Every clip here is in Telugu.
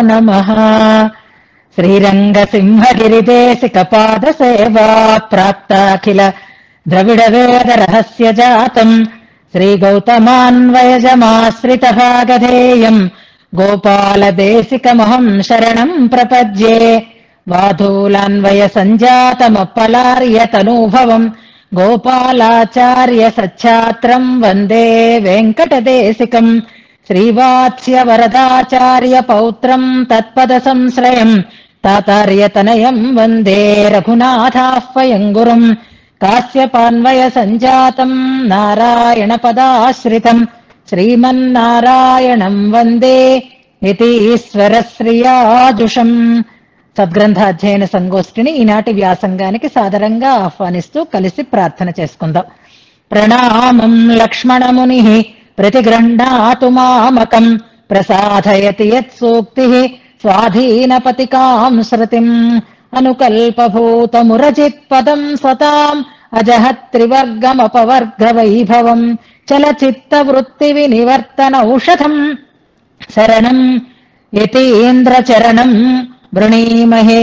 నమః శ్రీరంగసింహగిరిదేశికపాద సేవా ప్రాప్తాఖిల ద్రవిడ వేద రహస్య జాతం శ్రీగౌతమాన్వయజమాశ్రిత భాగధేయం గోపాలదేశికమహం శరణం ప్రపద్యే వాధూలాన్వయ సంజాతమప్పలార్య తనూభవం గోపాలాచార్య సచ్ఛాత్రం వందే వెంకటదేశికం శ్రీవాత్స్య వరదాచార్య పౌత్రం తత్పద సంశ్రయం తాతార్యతనయం వందే రఘునాథాహ్వయం గురుం కాశ్యపాన్వయ సంజాతం నారాయణ పదాశ్రితం శ్రీమన్నారాయణం వందే యతీశ్వర శ్రియాజుషం సద్గ్రంథాధ్యయన సంగోష్ఠిని ఈనాటి వ్యాసంగానికి సాదరంగా ఆహ్వానిస్తూ కలిసి ప్రార్థన చేసుకుందాం ప్రణామం లక్ష్మణముని ప్రతిగృహ్ణాతు మామకం ప్రసాదయతి యత్సూక్తి స్వాధీనపతికాం శృతిం అనుకల్పభూతమురజిత్ పదం సతాం అజహత్రివర్గమపవర్గ వైభవం చలచిత్త వృత్తి వినివర్తన ఔషధం శరణం యతీంద్రచరణం వృణీమహే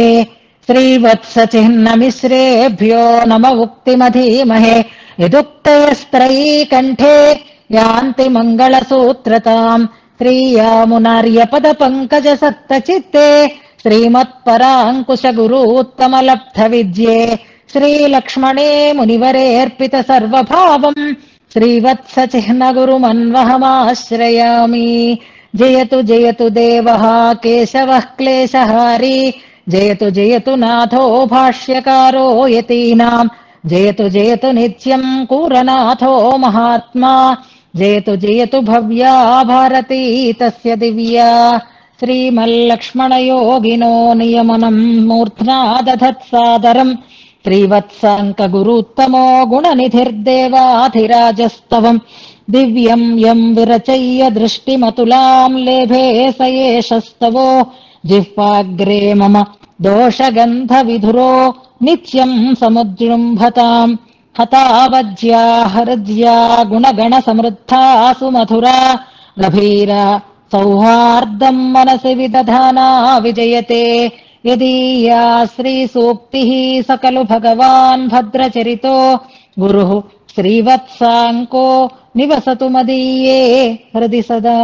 శ్రీవత్సచిహ్నమిశ్రేభ్యో నమ ఉక్తిమధీమహే యదుక్తయస్త్రయీ కంఠే యాంతి మంగళసూత్రతాం శ్రీయామునార్యపద పంకజ సత్తచిత్తే శ్రీమత్పరాంకుశ గురూత్తమలబ్ధ విద్యే శ్రీలక్ష్మణే మునివరేర్పిత సర్వభావం శ్రీవత్సచిహ్న గురుమన్వహమాశ్రయామి జయతు జయతు దేవ కేశవ క్లేశహారీ జయతు జయతు నాథో భాష్యకారో యతీనాం జయతు జయతు నిత్యం కూరనాథో మహాత్మా జయతు జయతు భవ్యా భారతీ తస్య దివ్యా శ్రీమల్లక్ష్మణయోగినో నియమనం మూర్ధ్నా దధత్సాదరం శ్రీవత్సాంకగురుత్తమో గుణనిధిర్దేవాధిరాజస్తవం దివ్యం యం విరచయ్య దృష్టిమతులాం లేభే స ఏషస్తవో జిహ్వాగ్రే మమ దోషగంధ విధురో నిత్యం సముజృంభతాం హతావజ్యా హరజ్యా గుణగణ సమృద్ధా సుమధురా గభీరా సౌహార్దం మనసి విదధానా విజయతే యదీయా శ్రీ సూక్తి సకలు భగవాన్ భద్రచరితో గురు శ్రీవత్సాంకో నివసతు మదీయే హృది సదా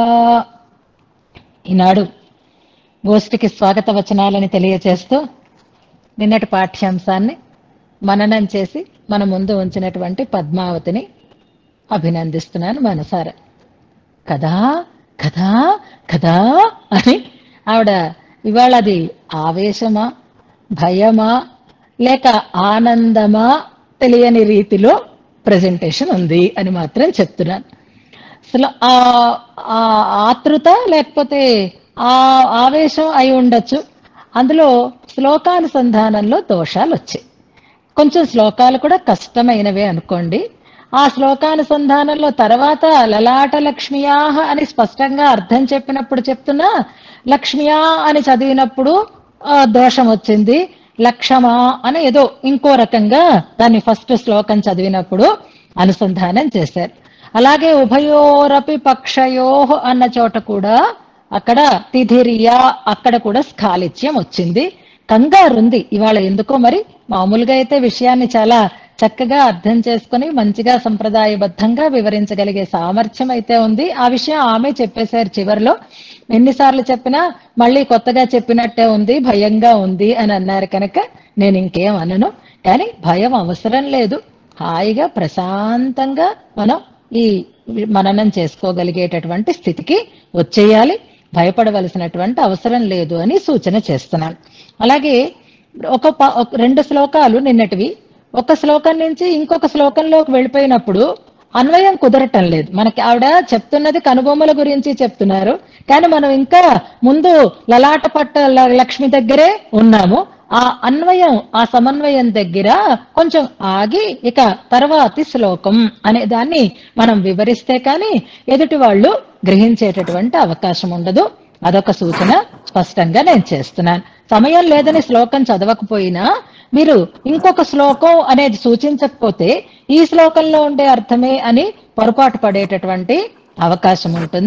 ఈనాడు గోష్ఠికి స్వాగత వచనాలని తెలియచేస్తూ నిన్నటి పాఠ్యాంశాన్ని మననం చేసి మన ముందు ఉంచినటువంటి పద్మావతిని అభినందిస్తున్నాను మనసారా కదా కదా కదా అని ఆవిడ ఇవాళ అది ఆవేశమా భయమా లేక ఆనందమా తెలియని రీతిలో ప్రజెంటేషన్ ఉంది అని మాత్రం చెప్తున్నాను అసలు ఆ ఆ ఆతృత లేకపోతే ఆ ఆవేశం అయి ఉండొచ్చు అందులో శ్లోకానుసంధానంలో దోషాలు వచ్చాయి కొంచెం శ్లోకాలు కూడా కష్టమైనవే అనుకోండి ఆ శ్లోకానుసంధానంలో తర్వాత లలాట లక్ష్మియాహ అని స్పష్టంగా అర్థం చెప్పినప్పుడు చెప్తున్నా లక్ష్మియా అని చదివినప్పుడు ఆ, దోషం వచ్చింది లక్షమా అని ఏదో ఇంకో రకంగా దాన్ని ఫస్ట్ శ్లోకం చదివినప్పుడు అనుసంధానం చేశారు అలాగే ఉభయోరపి పక్షయో అన్న చోట కూడా అక్కడ తిథిరియా అక్కడ కూడా స్ఖాళిత్యం వచ్చింది కంగారుంది ఇవాళ ఎందుకో మరి మామూలుగా అయితే విషయాన్ని చాలా చక్కగా అర్థం చేసుకుని మంచిగా సంప్రదాయబద్ధంగా వివరించగలిగే సామర్థ్యం అయితే ఉంది ఆ విషయం ఆమె చెప్పేశారు చివరిలో ఎన్నిసార్లు చెప్పినా మళ్ళీ కొత్తగా చెప్పినట్టే ఉంది భయంగా ఉంది అని అన్నారు కనుక నేను ఇంకేం అనను కానీ భయం అవసరం లేదు హాయిగా ప్రశాంతంగా మనం ఈ మననం చేసుకోగలిగేటటువంటి స్థితికి వచ్చేయాలి భయపడవలసినటువంటి అవసరం లేదు అని సూచన చేస్తున్నాను అలాగే ఒక ప- ఒక రెండు శ్లోకాలు నిన్నటివి ఒక శ్లోకం నుంచి ఇంకొక శ్లోకంలోకి వెళ్ళిపోయినప్పుడు అన్వయం కుదరటం లేదు మనకి ఆవిడ చెప్తున్నది కనుబొమ్మల గురించి చెప్తున్నారు కానీ మనం ఇంకా ముందు లలాట పట్ట ల- లక్ష్మి దగ్గరే ఉన్నాము ఆ అన్వయం ఆ సమన్వయం దగ్గర కొంచెం ఆగి ఇక తర్వాతి శ్లోకం అనే దాన్ని మనం వివరిస్తే కానీ ఎదుటి వాళ్ళు గ్రహించేటటువంటి అవకాశం ఉండదు అదొక సూచన స్పష్టంగా నేను చేస్తున్నాను సమయం లేదని శ్లోకం చదవకపోయినా మీరు ఇంకొక శ్లోకం అనేది సూచించకపోతే ఈ శ్లోకంలో ఉండే అర్థమే అని పొరపాటు పడేటటువంటి అవకాశం ఉంటుంది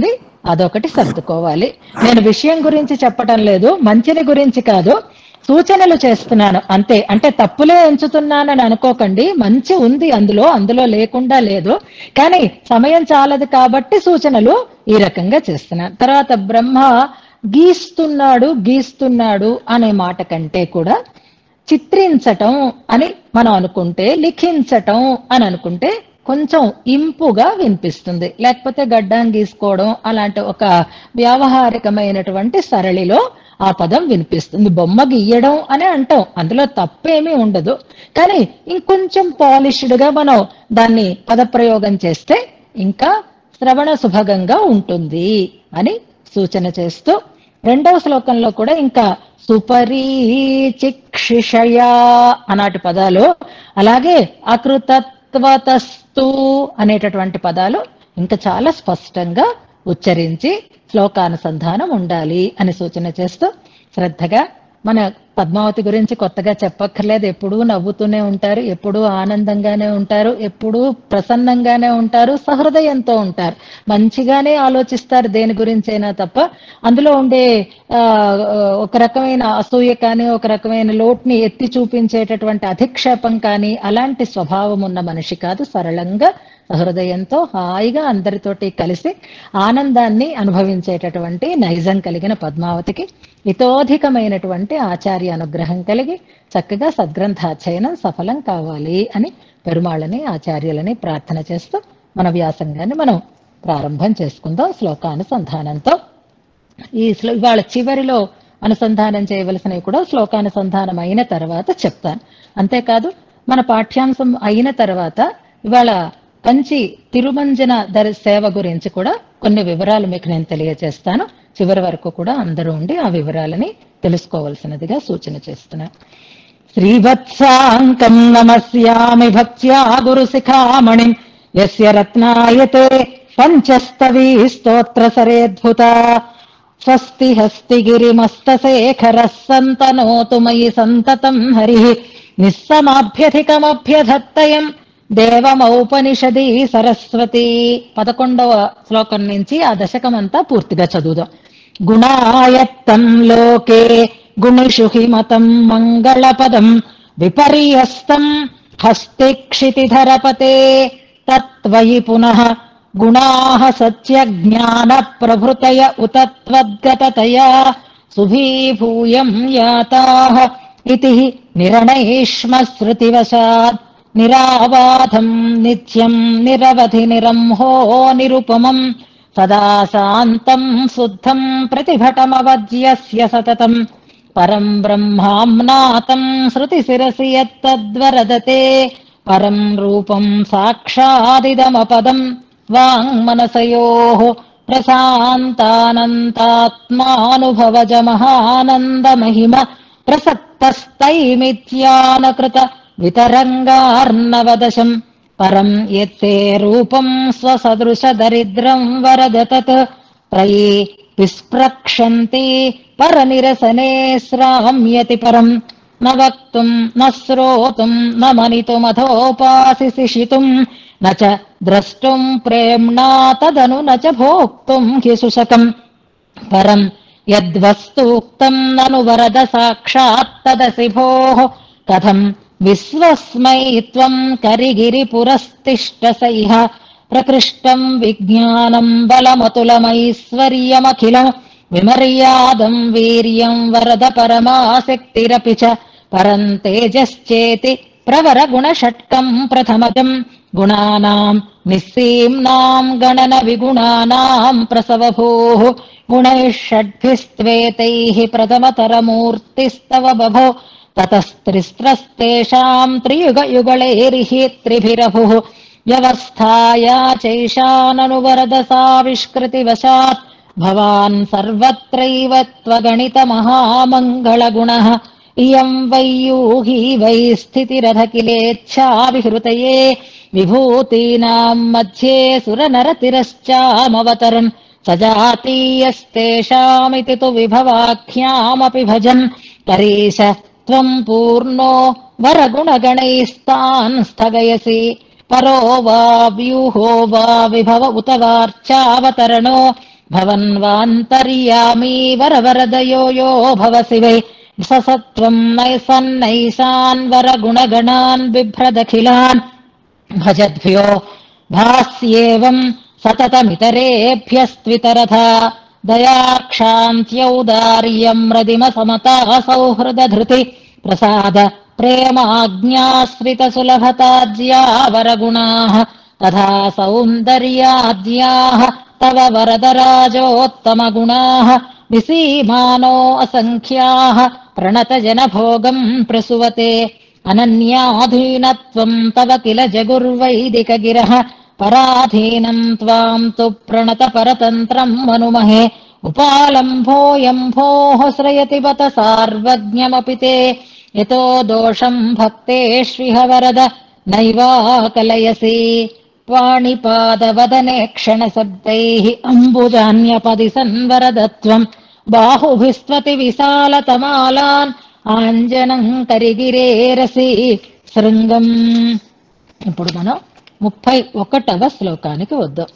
అదొకటి సర్దుకోవాలి నేను విషయం గురించి చెప్పటం లేదు మంచిని గురించి కాదు సూచనలు చేస్తున్నాను అంతే అంటే తప్పులే ఎంచుతున్నానని అనుకోకండి మంచి ఉంది అందులో అందులో లేకుండా లేదు కానీ సమయం చాలదు కాబట్టి సూచనలు ఈ రకంగా చేస్తున్నాను తర్వాత బ్రహ్మ గీస్తున్నాడు గీస్తున్నాడు అనే మాట కంటే కూడా చిత్రించటం అని మనం అనుకుంటే లిఖించటం అని అనుకుంటే కొంచెం ఇంపుగా వినిపిస్తుంది లేకపోతే గడ్డం గీసుకోవడం అలాంటి ఒక వ్యావహారికమైనటువంటి సరళిలో ఆ పదం వినిపిస్తుంది బొమ్మ గీయడం అని అంటాం అందులో తప్పేమీ ఉండదు కానీ ఇంకొంచెం పాలిష్డ్ గా మనం దాన్ని పదప్రయోగం చేస్తే ఇంకా శ్రవణ సుభగంగా ఉంటుంది అని సూచన చేస్తూ రెండవ శ్లోకంలో కూడా ఇంకా సుపరీచిక్షిషయా అనాటి పదాలు అలాగే అకృతత్వతస్తు అనేటటువంటి పదాలు ఇంకా చాలా స్పష్టంగా ఉచ్చరించి శ్లోకానుసంధానం ఉండాలి అని సూచన చేస్తూ శ్రద్ధగా మన పద్మావతి గురించి కొత్తగా చెప్పక్కర్లేదు ఎప్పుడూ నవ్వుతూనే ఉంటారు ఎప్పుడూ ఆనందంగానే ఉంటారు ఎప్పుడూ ప్రసన్నంగానే ఉంటారు సహృదయంతో ఉంటారు మంచిగానే ఆలోచిస్తారు దేని గురించైనా తప్ప అందులో ఉండే ఆ, ఒక రకమైన అసూయ కానీ ఒక రకమైన లోటుని ఎత్తి చూపించేటటువంటి అధిక్షేపం కానీ అలాంటి స్వభావం ఉన్న మనిషి కాదు సరళంగా సహృదయంతో హాయిగా అందరితోటి కలిసి ఆనందాన్ని అనుభవించేటటువంటి నైజం కలిగిన పద్మావతికి ఇతోధికమైనటువంటి ఆచార్య అనుగ్రహం కలిగి చక్కగా సద్గ్రంథాధ్యయనం సఫలం కావాలి అని పెరుమాళ్ళని ఆచార్యులని ప్రార్థన చేస్తూ మన వ్యాసంగాన్ని మనం ప్రారంభం చేసుకుందాం శ్లోకానుసంధానంతో ఈ శ్లో ఇవాళ చివరిలో అనుసంధానం చేయవలసినవి కూడా శ్లోకానుసంధానం అయిన తర్వాత చెప్తాను అంతేకాదు మన పాఠ్యాంశం అయిన తర్వాత ఇవాళ కంచి తిరుమంజన దరి సేవ గురించి కూడా కొన్ని వివరాలు మీకు నేను తెలియజేస్తాను చివరి వరకు కూడా అందరూ ఉండి ఆ వివరాలని తెలుసుకోవలసినదిగా సూచన చేస్తున్నాను శ్రీవత్సాంకం నమస్యామి భక్త్యా గురుశిఖామణిం యస్య రత్నాయతే పంచస్తవీ స్తోత్ర సరేద్భుత స్వస్తి హస్తి గిరిమస్తశేఖరः సంతనోతు మయి సంతతం హరి నిస్సమాభ్యధికమభ్యధత్తయం దేవమౌపనిషది సరస్వతి పదకొండవ శ్లోకం నుంచి ఆ దశకమంతా పూర్తిగా చదువుదాం గుణాయత్తం లోకే గుణిషు హిమతం మంగళపదం విపర్యస్తం హస్తి క్షితిధరపతే తత్వయి పునః గుణాః సత్యజ్ఞాన ప్రభృతయ ఉత త్వద్గతతయా సుభీభూయం యాతాః ఇతి నిరణైష్మ శృతివశాత్ నిరాబాధం నిత్యం నిరవధి నిరంహో నిరుపమం సదా శాంతం శుద్ధం ప్రతిభటమవద్యస్య సతతం పరం బ్రహ్మామ్నాతం శృతిశిరసి యత్తద్వరదతే పరం రూపం సాక్షాదిదమపదం వాङ्मनसयोः प्रशान्तानन्तात्मानुभवजमहानन्दमहिम प्रसक्तस्तैमित्यानकृत वितरङ्गार्णवदशम् परम् यत्ते रूपम् स्वसदृशदरिद्रम् वरद तत् त्रयी विस्प्रक्षन्ति परनिरसने स्राम्यति परम् न वक्तुम् न श्रोतुम् न मनितुमथोपासिशितुम् न च द्रष्टुम् प्रेम्णा तदनु न च भोक्तुम् हि सुशकम् परम् यद्वस्तूक्तम् ननु वरद साक्षात्तदसि भोः कथम् विश्वस्मै त्वम् करिगिरिपुरस्तिष्ठ स इह प्रकृष्टम् विज्ञानम् बलमतुलमैश्वर्यमखिलम् विमर्यादम् वीर्यम् वरद परमासक्तिरपि च परम् तेजश्चेति प्रवरगुणषट्कम् प्रथमजम् गुणानाम् निःसीम्नाम् गणन विगुणानाम् प्रसवभूः गुणैः षड्भिस्त्वेतैः प्रथमतरमूर्तिस्तव बभो ततस्त्रिस्त्रस्तेषाम् त्रियुगयुगलैरिः त्रिभिरभुः व्यवस्थाया चैषा ननु वरदसाविष्कृतिवशात् भवान् सर्वत्रैव त्वगणितमहामङ्गलगुणः इयम् वैयूही वै स्थितिरधकिलेच्छाविहृतये विभूतीनाम् मध्ये सुरनरतिरश्चामवतरन् सजातीयस्तेषामिति तु विभवाख्यामपि भजन् परीश त्वम् पूर्णो वरगुणगणैस्तान् स्थगयसि परो वा व्यूहो वा विभव उत वार्चावतरणो భవన్వాन्तర్యామీ వరవరదయో యో భవసి వై ససత్వం నైసన్నైసాన్ వరగుణగణాన్ బిభ్రదఖిలాన్ భజద్భ్యో భాస్యేవం సతతమితరేభ్యస్త్వితరథా దయాక్షాంత్యౌదార్యం రదిమ సమతా సౌహృదధృతి ప్రసాద ప్రేమాజ్ఞాశ్రిత సులభతాజ్యా వరగుణాః తథా సౌందర్యాద్యాः తవ వరదరాజోత్తమగుణాः విసీమానో అసంఖ్యాः ప్రణతజనభోగం ప్రసువతే అనన్యాధీనత్వం తవ కిల జగుర్వైదికగిరः పరాధీనం త్వాం తు ప్రణత పరతంత్రం మనుమహే ఉపాలంభోయంభోః శ్రయతి బత సార్వజ్ఞమపి తే యతో దోషం భక్తేష్విహ వరద నైవాకలయసి పాణిపాదవదనే క్షణశబ్దైः అంబుజాన్యపది సన్వరదత్వం బాహుభిస్త్వతి విశాలతమాలాన్ ఆంజనం కరిగిరేరసి శృంగం ఇప్పుడు మనం ముప్పై ఒకటవ శ్లోకానికి వద్దాం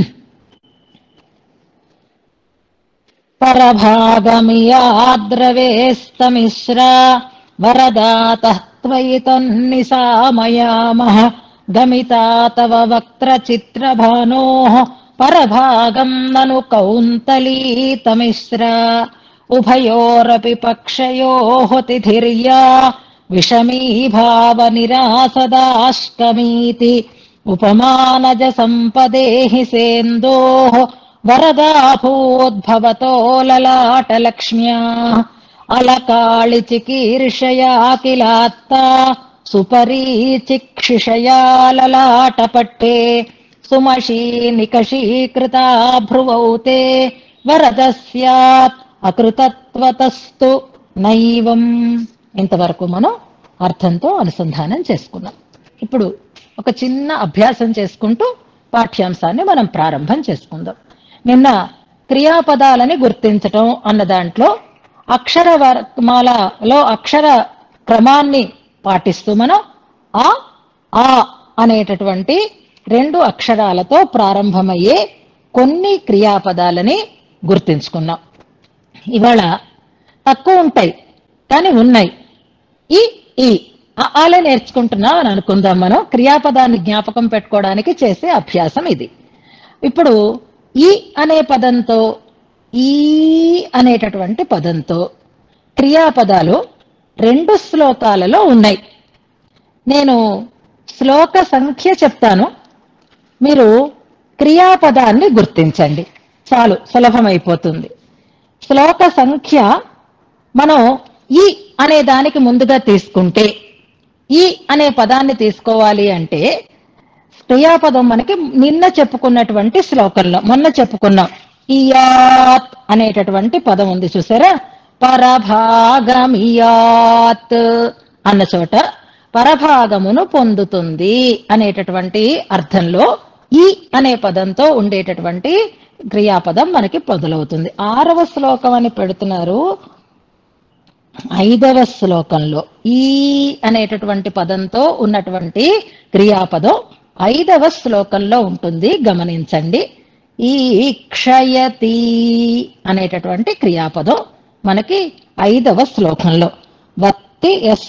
పరభాగమియాద్రవేస్తమిశ్రా వరదాతః త్వయి తన్నిసామయామః గమితా తవ వక్త్రచిత్రభానోः పరభాగం నను కౌంతలీతమిశ్రా ఉభయోరపి పక్షయోः తిథిర్యా విషమీభావనిరాసదాష్కమీతి ఉపమానజ సంపదేहि సేन्दोः వరదాభూద్భవతో లలాటలక్ష్మ్యా అలకాళిచికీర్షయా కిలాత్తా సుపరీచిక్షిషయా లలాటపట్టే సుమషీ నికషీకృతా భ్రువౌ తే వరద స్యాత్ అకృతత్వతస్తు నైవం ఇంతవరకు మనం అర్థంతో అనుసంధానం చేసుకున్నాం ఇప్పుడు ఒక చిన్న అభ్యాసం చేసుకుంటూ పాఠ్యాంశాన్ని మనం ప్రారంభం చేసుకుందాం నిన్న క్రియాపదాలని గుర్తించటం అన్న దాంట్లో అక్షర వర్మాలలో అక్షర క్రమాన్ని పాటిస్తూ మనం ఆ ఆ అనేటటువంటి రెండు అక్షరాలతో ప్రారంభమయ్యే కొన్ని క్రియాపదాలని గుర్తించుకున్నాం ఇవాళ తక్కువ ఉంటాయి కానీ ఉన్నాయి ఈ ఈ ఆ ఆలే నేర్చుకుంటున్నాం అని అనుకుందాం మనం క్రియాపదాన్ని జ్ఞాపకం పెట్టుకోవడానికి చేసే అభ్యాసం ఇది ఇప్పుడు ఈ అనే పదంతో ఈ అనేటటువంటి పదంతో క్రియాపదాలు రెండు శ్లోకాలలో ఉన్నాయి నేను శ్లోక సంఖ్య చెప్తాను మీరు క్రియాపదాన్ని గుర్తించండి చాలు సులభమైపోతుంది శ్లోక సంఖ్య మనం ఈ అనే దానికి ముందుగా తీసుకుంటే ఈ అనే పదాన్ని తీసుకోవాలి అంటే క్రియాపదం మనకి నిన్న చెప్పుకున్నటువంటి శ్లోకంలో మొన్న చెప్పుకున్నాం ఇయాత్ అనేటటువంటి పదం ఉంది చూసారా పరభాగమియాత్ అన్న చోట పరభాగమును పొందుతుంది అనేటటువంటి అర్థంలో ఈ అనే పదంతో ఉండేటటువంటి క్రియాపదం మనకి మొదలవుతుంది ఆరవ శ్లోకం అని పెడుతున్నారు ఐదవ శ్లోకంలో ఈ అనేటటువంటి పదంతో ఉన్నటువంటి క్రియాపదం ఐదవ శ్లోకంలో ఉంటుంది గమనించండి ఈ క్షయతి అనేటటువంటి క్రియాపదం మనకి ఐదవ శ్లోకంలో వత్తి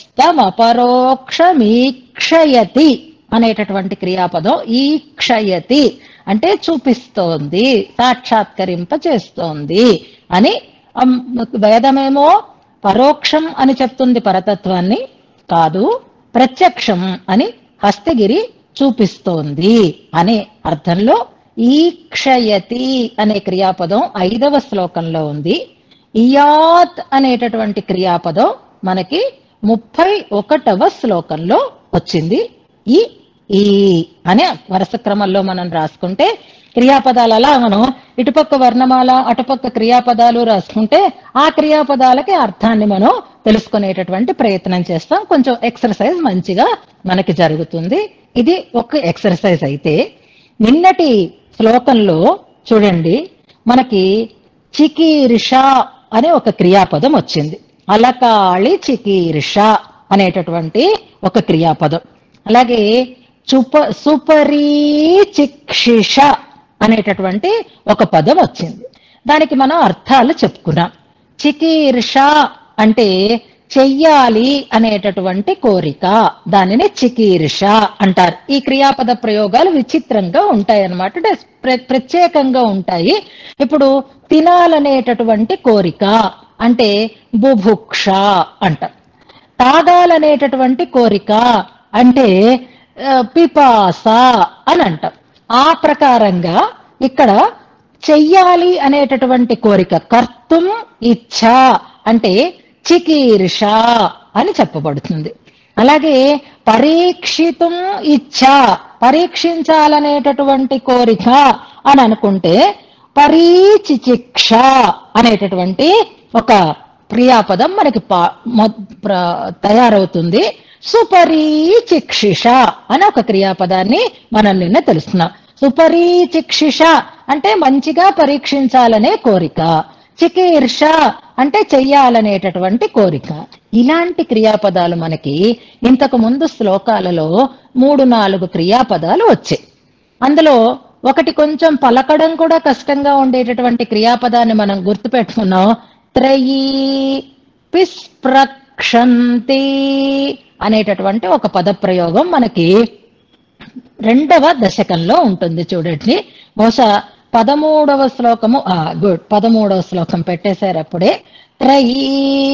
ఎస్తమపరోక్షమీక్షయతి అనేటటువంటి క్రియాపదం ఈ క్షయతి అంటే చూపిస్తోంది సాక్షాత్కరింప చేస్తోంది అని అమ్, వేదమేమో పరోక్షం అని చెప్తుంది పరతత్వాన్ని కాదు ప్రత్యక్షం అని హస్తగిరి చూపిస్తోంది అనే అర్థంలో ఈ క్షయతి అనే క్రియాపదం ఐదవ శ్లోకంలో ఉంది ఇయాత్ అనేటటువంటి క్రియాపదం మనకి ముప్పై ఒకటవ శ్లోకంలో వచ్చింది ఈ ఈ అనే వరుస క్రమంలో మనం రాసుకుంటే క్రియాపదాలు అలా మనం ఇటుపక్క వర్ణమాల అటుపక్క క్రియాపదాలు రాసుకుంటే ఆ క్రియాపదాలకి అర్థాన్ని మనం తెలుసుకునేటటువంటి ప్రయత్నం చేస్తాం కొంచెం ఎక్సర్సైజ్ మంచిగా మనకి జరుగుతుంది ఇది ఒక ఎక్సర్సైజ్ అయితే నిన్నటి శ్లోకంలో చూడండి మనకి చికీర్ష అనే ఒక క్రియాపదం వచ్చింది అలకాళి చికీర్ష అనేటటువంటి ఒక క్రియాపదం అలాగే చుప సుపరీ చిక్షిష అనేటటువంటి ఒక పదం వచ్చింది దానికి మనం అర్థాలు చెప్పుకున్నాం చికీర్ష అంటే చెయ్యాలి అనేటటువంటి కోరిక దానిని చికీర్ష అంటారు ఈ క్రియాపద ప్రయోగాలు విచిత్రంగా ఉంటాయి అన్నమాట అంటే ప్ర- ప్రత్యేకంగా ఉంటాయి ఇప్పుడు తినాలనేటటువంటి కోరిక అంటే బుభుక్ష అంటాం తాగాలనేటటువంటి కోరిక అంటే ఆ, పిపాస అని అంటాం ఆ ప్రకారంగా ఇక్కడ చెయ్యాలి అనేటటువంటి కోరిక కర్తం ఇచ్ఛ అంటే చికీర్ష అని చెప్పబడుతుంది అలాగే పరీక్షితం ఇచ్ఛ పరీక్షించాలనేటటువంటి కోరిక అని అనుకుంటే పరీచిచిక్ష అనేటటువంటి ఒక క్రియాపదం మనకి పా- మొ- ప్ర- తయారవుతుంది సుపరీచిక్షిష అనే ఒక క్రియాపదాన్ని మనం నిన్న తెలుసుకున్నాం సుపరీచిక్షిష అంటే మంచిగా పరీక్షించాలనే కోరిక చికీర్ష అంటే చెయ్యాలనేటటువంటి కోరిక ఇలాంటి క్రియాపదాలు మనకి ఇంతకు ముందు శ్లోకాలలో మూడు నాలుగు క్రియాపదాలు వచ్చాయి అందులో ఒకటి కొంచెం పలకడం కూడా కష్టంగా ఉండేటటువంటి క్రియాపదాన్ని మనం గుర్తుపెట్టుకున్నాం త్రయీ పిస్ప్రక్షంతి అనేటటువంటి ఒక పదప్రయోగం మనకి రెండవ దశకంలో ఉంటుంది చూడండి బహుశా పదమూడవ శ్లోకము ఆ గుడ్ పదమూడవ శ్లోకం పెట్టేశారు అప్పుడే త్రయీ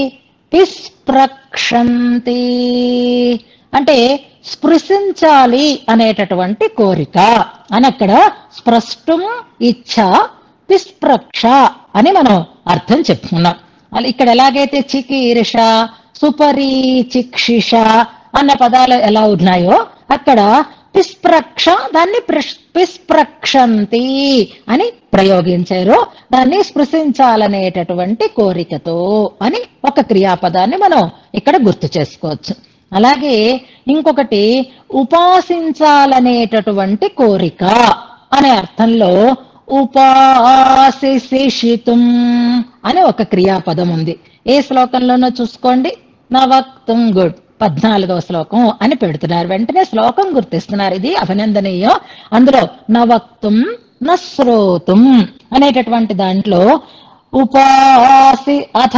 పిస్ప్రక్షంతి అంటే స్పృశించాలి అనేటటువంటి కోరిక అని అక్కడ స్పృష్టం ఇచ్ఛ పిస్ప్రక్ష అని మనం అర్థం చెప్పుకున్నాం అలా ఇక్కడ ఎలాగైతే చికీర్ష సుపరీచిక్షిష అన్న పదాలు ఎలా ఉన్నాయో అక్కడ పిస్ప్రక్ష దాన్ని ప్రిష్- పిస్ప్రక్షంతి అని ప్రయోగించారు దాన్ని స్పృశించాలనేటటువంటి కోరికతో అని ఒక క్రియాపదాన్ని మనం ఇక్కడ గుర్తు చేసుకోవచ్చు అలాగే ఇంకొకటి ఉపాసించాలనేటటువంటి కోరిక అనే అర్థంలో ఉపాసిషితుం అనే ఒక క్రియాపదం ఉంది ఏ శ్లోకంలోనో చూసుకోండి నవక్తం గుడ్ పద్నాలుగవ శ్లోకం అని పెడుతున్నారు వెంటనే శ్లోకం గుర్తిస్తున్నారు ఇది అభినందనీయం అందులో నవక్తం నశ్రోతుం అనేటటువంటి దాంట్లో ఉపాసి అథ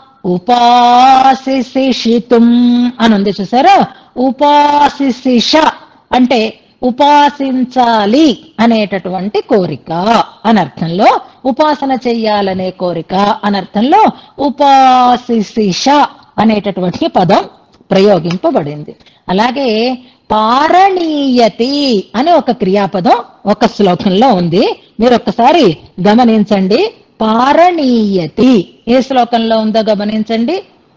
ఉపాసిషితుం అని ఉంది చూసారా ఉపాసిష అంటే ఉపాసించాలి అనేటటువంటి కోరిక అనర్థంలో ఉపాసన చెయ్యాలనే కోరిక అనర్థంలో ఉపాసిష అనేటటువంటి పదం ప్రయోగింపబడింది అలాగే పారణీయతి అనే ఒక క్రియాపదం ఒక శ్లోకంలో ఉంది మీరు ఒక్కసారి గమనించండి పారణీయతి ఏ శ్లోకంలో ఉందో గమనించండి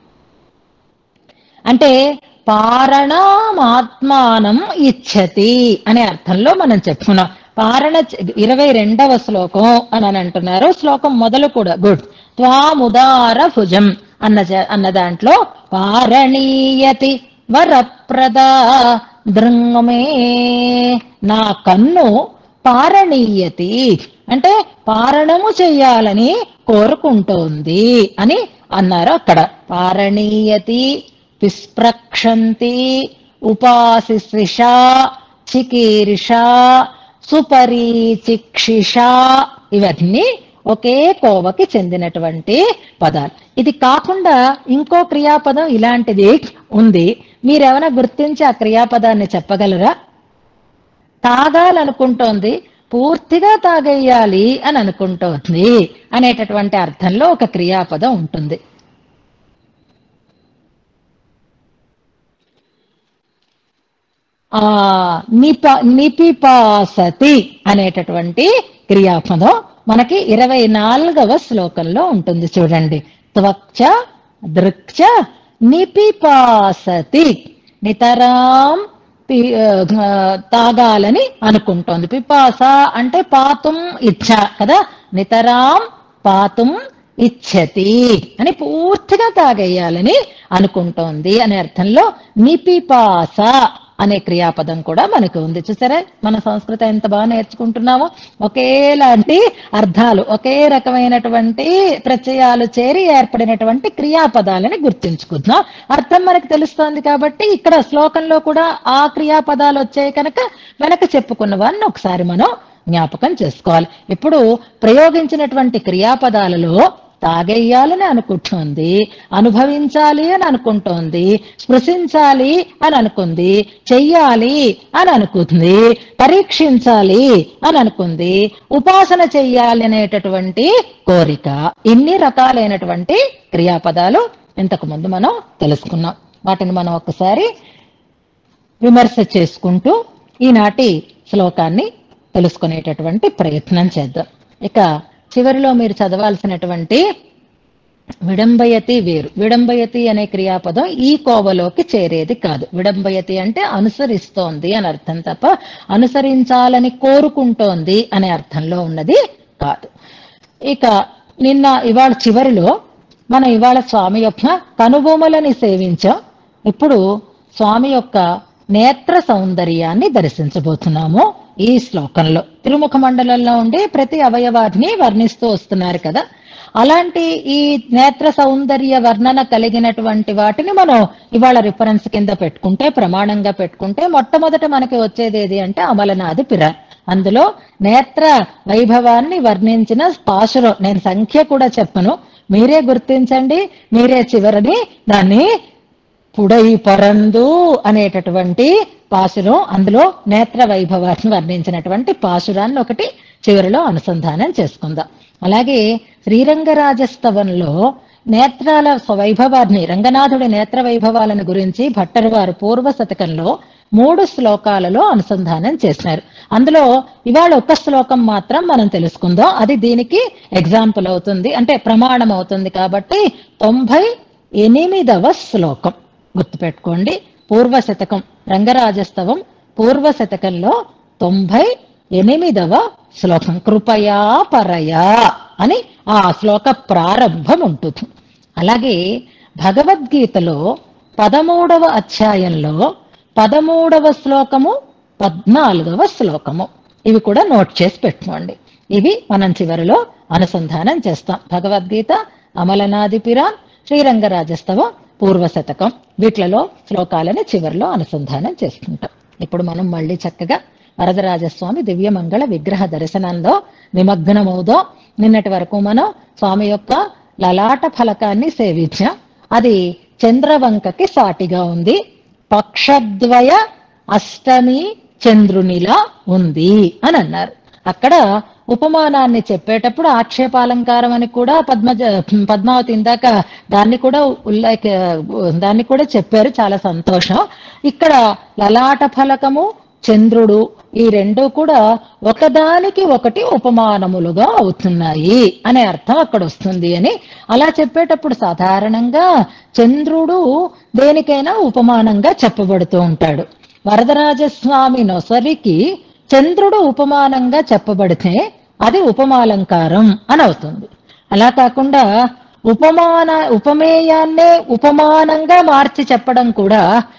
అంటే పారణమాత్మానం ఇచ్చతి అనే అర్థంలో మనం చెప్పుకున్నాం పారణ చ- ఇరవై రెండవ శ్లోకం అని అని అంటున్నారు శ్లోకం మొదలు కూడా గుడ్ త్వాముదార భుజం అన్న జ- అన్న దాంట్లో పారణీయతి వరప్రద దృంగమే నా కన్ను పారణీయతి అంటే పారణము చెయ్యాలని కోరుకుంటోంది అని అన్నారు అక్కడ పారణీయతి విస్ప్రక్షంతి ఉపాసిశ్రిష చికీర్ష సుపరీచిక్షిష ఇవన్నీ ఒకే కోవకి చెందినటువంటి పదాలు ఇది కాకుండా ఇంకో క్రియాపదం ఇలాంటిది ఉంది మీరేమైనా గుర్తించి ఆ క్రియాపదాన్ని చెప్పగలరా తాగాలనుకుంటోంది పూర్తిగా తాగేయాలి అని అనుకుంటోంది అనేటటువంటి అర్థంలో ఒక క్రియాపదం ఉంటుంది ఆ నిప నిపిపాసతి అనేటటువంటి క్రియాపదం మనకి ఇరవై నాలుగవ శ్లోకంలో ఉంటుంది చూడండి త్వక్చ దృక్చ నిపిపాసతి నితరాం పి- ఆ, తాగాలని అనుకుంటోంది పిపాస అంటే పాతుం ఇచ్ఛ కదా నితరాం పాతుం ఇచ్చతి అని పూర్తిగా తాగేయాలని అనుకుంటోంది అనే అర్థంలో నిపిపాస అనే క్రియాపదం కూడా మనకు ఉంది చూసారా మన సంస్కృతం ఎంత బాగా నేర్చుకుంటున్నామో ఒకేలాంటి అర్థాలు ఒకే రకమైనటువంటి ప్రత్యయాలు చేరి ఏర్పడినటువంటి క్రియాపదాలని గుర్తించుకుందాం అర్థం మనకు తెలుస్తోంది కాబట్టి ఇక్కడ శ్లోకంలో కూడా ఆ క్రియాపదాలు వచ్చాయి కనుక వెనక చెప్పుకున్నవన్నీ ఒకసారి మనం జ్ఞాపకం చేసుకోవాలి ఇప్పుడు ప్రయోగించినటువంటి క్రియాపదాలలో తాగేయాలని అనుకుంటోంది అనుభవించాలి అని అనుకుంటోంది స్పృశించాలి అని అనుకుంది చెయ్యాలి అని అనుకుంది పరీక్షించాలి అని అనుకుంది ఉపాసన చెయ్యాలి అనేటటువంటి కోరిక ఇన్ని రకాలైనటువంటి క్రియాపదాలు ఇంతకు ముందు మనం తెలుసుకున్నాం వాటిని మనం ఒకసారి విమర్శ చేసుకుంటూ ఈనాటి శ్లోకాన్ని తెలుసుకునేటటువంటి ప్రయత్నం చేద్దాం ఇక చివరిలో మీరు చదవాల్సినటువంటి విడంబయతి వేరు విడంబయతి అనే క్రియాపదం ఈ కోవలోకి చేరేది కాదు విడంబయతి అంటే అనుసరిస్తోంది అని అర్థం తప్ప అనుసరించాలని కోరుకుంటోంది అనే అర్థంలో ఉన్నది కాదు ఇక నిన్న ఇవాళ చివరిలో మనం ఇవాళ స్వామి యొక్క కనుబొమలని సేవించాం ఇప్పుడు స్వామి యొక్క నేత్ర సౌందర్యాన్ని దర్శించబోతున్నాము ఈ శ్లోకంలో తిరుముఖ మండలంలో ఉండి ప్రతి అవయవాన్ని వర్ణిస్తూ వస్తున్నారు కదా అలాంటి ఈ నేత్ర సౌందర్య వర్ణన కలిగినటువంటి వాటిని మనం ఇవాళ రిఫరెన్స్ కింద పెట్టుకుంటే ప్రమాణంగా పెట్టుకుంటే మొట్టమొదట మనకి వచ్చేది ఏది అంటే అమలనాది పిర అందులో నేత్ర వైభవాన్ని వర్ణించిన పాశురం నేను సంఖ్య కూడా చెప్పను మీరే గుర్తించండి మీరే చివరిని దాన్ని పుడై పరందు అనేటటువంటి పాశురం అందులో నేత్ర వైభవాన్ని వర్ణించినటువంటి పాశురాన్ని ఒకటి చివరిలో అనుసంధానం చేసుకుందాం అలాగే శ్రీరంగరాజస్తవంలో నేత్రాల వైభవాన్ని రంగనాథుడి నేత్ర వైభవాలను గురించి భట్టరు వారు పూర్వ శతకంలో మూడు శ్లోకాలలో అనుసంధానం చేసినారు అందులో ఇవాళ ఒక శ్లోకం మాత్రం మనం తెలుసుకుందాం అది దీనికి ఎగ్జాంపుల్ అవుతుంది అంటే ప్రమాణం అవుతుంది కాబట్టి తొంభై ఎనిమిదవ శ్లోకం గుర్తుపెట్టుకోండి పూర్వ శతకం రంగరాజస్తవం పూర్వ శతకంలో తొంభై ఎనిమిదవ శ్లోకం కృపయా పరయా అని ఆ శ్లోక ప్రారంభం ఉంటుంది అలాగే భగవద్గీతలో పదమూడవ అధ్యాయంలో పదమూడవ శ్లోకము పద్నాలుగవ శ్లోకము ఇవి కూడా నోట్ చేసి పెట్టుకోండి ఇవి మనం చివరిలో అనుసంధానం చేస్తాం భగవద్గీత అమలనాది పిరాన్ శ్రీరంగరాజస్తవం పూర్వ శతకం వీటిలలో శ్లోకాలని చివరిలో అనుసంధానం చేసుకుంటాం ఇప్పుడు మనం మళ్ళీ చక్కగా వరదరాజస్వామి దివ్యమంగళ విగ్రహ దర్శనంలో నిమగ్నమవుదో నిన్నటి వరకు మనం స్వామి యొక్క లలాట ఫలకాన్ని సేవించాం అది చంద్రవంకకి సాటిగా ఉంది పక్షద్వయ అష్టమి చంద్రునిలా ఉంది అని అన్నారు అక్కడ ఉపమానాన్ని చెప్పేటప్పుడు ఆక్షేపాలంకారం అని కూడా పద్మజ పద్మావతి ఇందాక దాన్ని కూడా ఉల్లేఖ దాన్ని కూడా చెప్పారు చాలా సంతోషం ఇక్కడ లలాట ఫలకము చంద్రుడు ఈ రెండు కూడా ఒకదానికి ఒకటి ఉపమానములుగా అవుతున్నాయి అనే అర్థం అక్కడ వస్తుంది అని అలా చెప్పేటప్పుడు సాధారణంగా చంద్రుడు దేనికైనా ఉపమానంగా చెప్పబడుతూ ఉంటాడు వరదరాజస్వామి నొసరికి చంద్రుడు ఉపమానంగా చెప్పబడితే అది ఉపమాలంకారం అని అవుతుంది అలా కాకుండా ఉపమాన ఉపమేయాన్నే ఉపమానంగా మార్చి చెప్పడం కూడా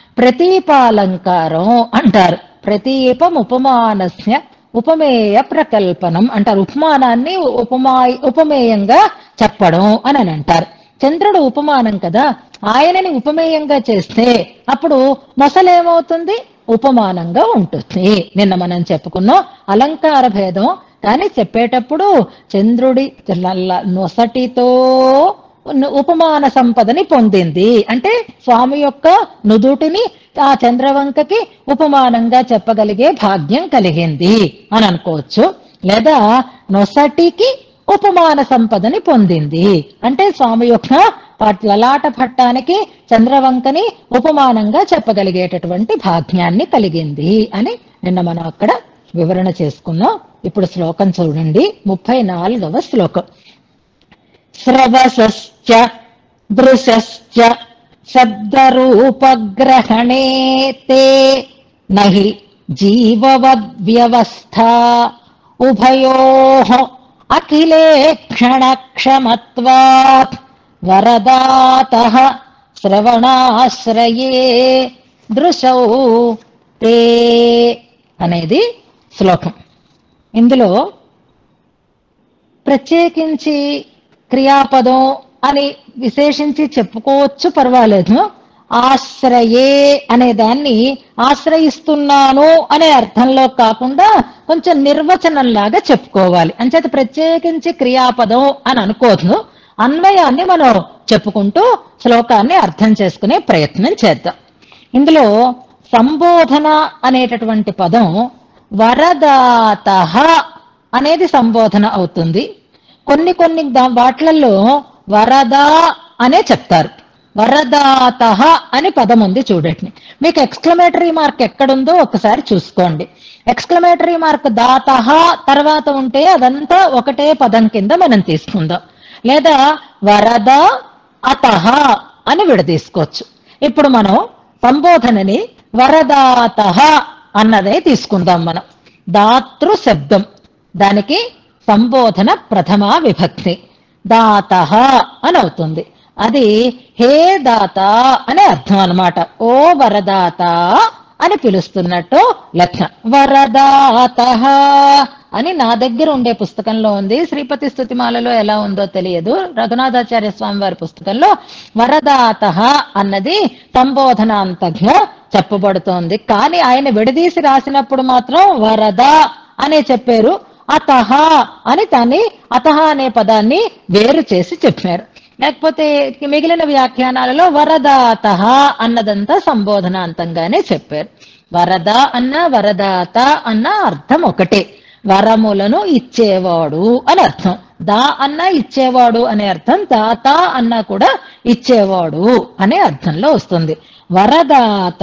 ప్రతీపాలంకారం అంటారు ప్రతీపం ఉపమానస్య ఉపమేయ ప్రకల్పనం అంటారు ఉపమానాన్ని ఉపమా ఉపమేయంగా చెప్పడం అని అని అంటారు చంద్రుడు ఉపమానం కదా ఆయనని ఉపమేయంగా చేస్తే అప్పుడు మొసలేమవుతుంది ఉపమానంగా ఉంటుంది నిన్న మనం చెప్పుకున్నాం అలంకార భేదం కానీ చెప్పేటప్పుడు చంద్రుడి లల్ల- నొసటితో ఉన్న ఉపమాన సంపదని పొందింది అంటే స్వామి యొక్క నుదుటిని ఆ చంద్రవంకకి ఉపమానంగా చెప్పగలిగే భాగ్యం కలిగింది అని అనుకోవచ్చు లేదా నొసటికి ఉపమాన సంపదని పొందింది అంటే స్వామి యొక్క పట్- లలాట పట్టానికి చంద్రవంకని ఉపమానంగా చెప్పగలిగేటటువంటి భాగ్యాన్ని కలిగింది అని నిన్న మనం అక్కడ వివరణ చేసుకున్నాం ఇప్పుడు శ్లోకం చూడండి ముప్పై నాలుగవ శ్లోకం స్రవసశ్చ దృశశ్చ శబ్దరూపగ్రహణే తే నహి జీవవద్వ్యవస్థా ఉభయోః అఖిలేక్షణక్షమత్వాత్ వరదాతః శ్రవణాశ్రయే దృశౌ తే అనేది శ్లోకం ఇందులో ప్రత్యేకించి క్రియాపదం అని విశేషించి చెప్పుకోవచ్చు పర్వాలేదు ఆశ్రయే అనే దాన్ని ఆశ్రయిస్తున్నాను అనే అర్థంలో కాకుండా కొంచెం నిర్వచనంలాగా చెప్పుకోవాలి అంచేత ప్రత్యేకించి క్రియాపదం అని అనుకోదు అన్వయాన్ని మనం చెప్పుకుంటూ శ్లోకాన్ని అర్థం చేసుకునే ప్రయత్నం చేద్దాం ఇందులో సంబోధన అనేటటువంటి పదం వరదాత అనేది సంబోధన అవుతుంది కొన్ని కొన్ని దా- వాట్లల్లో వరద అనే చెప్తారు వరదాత అని పదం ఉంది చూడండి మీకు ఎక్స్క్లమేటరీ మార్క్ ఎక్కడుందో ఒకసారి చూసుకోండి ఎక్స్క్లమేటరీ మార్క్ దాత తర్వాత ఉంటే అదంతా ఒకటే పదం కింద మనం తీసుకుందాం లేదా వరద అతహ అని విడదీసుకోవచ్చు ఇప్పుడు మనం సంబోధనని వరదాత అన్నదే తీసుకుందాం మనం దాతృ శబ్దం దానికి సంబోధన ప్రథమ విభక్తి దాత అని అవుతుంది అది హే దాత అనే అర్థం అన్నమాట ఓ వరదాత అని పిలుస్తున్నట్టు లెక్క వరదాత అని నా దగ్గర ఉండే పుస్తకంలో ఉంది శ్రీపతి స్థుతిమాలలో ఎలా ఉందో తెలియదు రఘునాథాచార్య స్వామి వారి పుస్తకంలో వరదాత అన్నది సంబోధనాంతంగా చెప్పబడుతోంది కానీ ఆయన విడదీసి రాసినప్పుడు మాత్రం వరద అనే చెప్పారు అతహ అని దాన్ని అతహ అనే పదాన్ని వేరు చేసి చెప్పారు లేకపోతే మిగిలిన వ్యాఖ్యానాలలో వరదాత అన్నదంతా సంబోధనాంతంగానే చెప్పారు వరద అన్న వరదాత అన్న అర్థం ఒకటే వరములను ఇచ్చేవాడు అని అర్థం దా అన్న ఇచ్చేవాడు అనే అర్థం దాత అన్న కూడా ఇచ్చేవాడు అనే అర్థంలో వస్తుంది వరదాత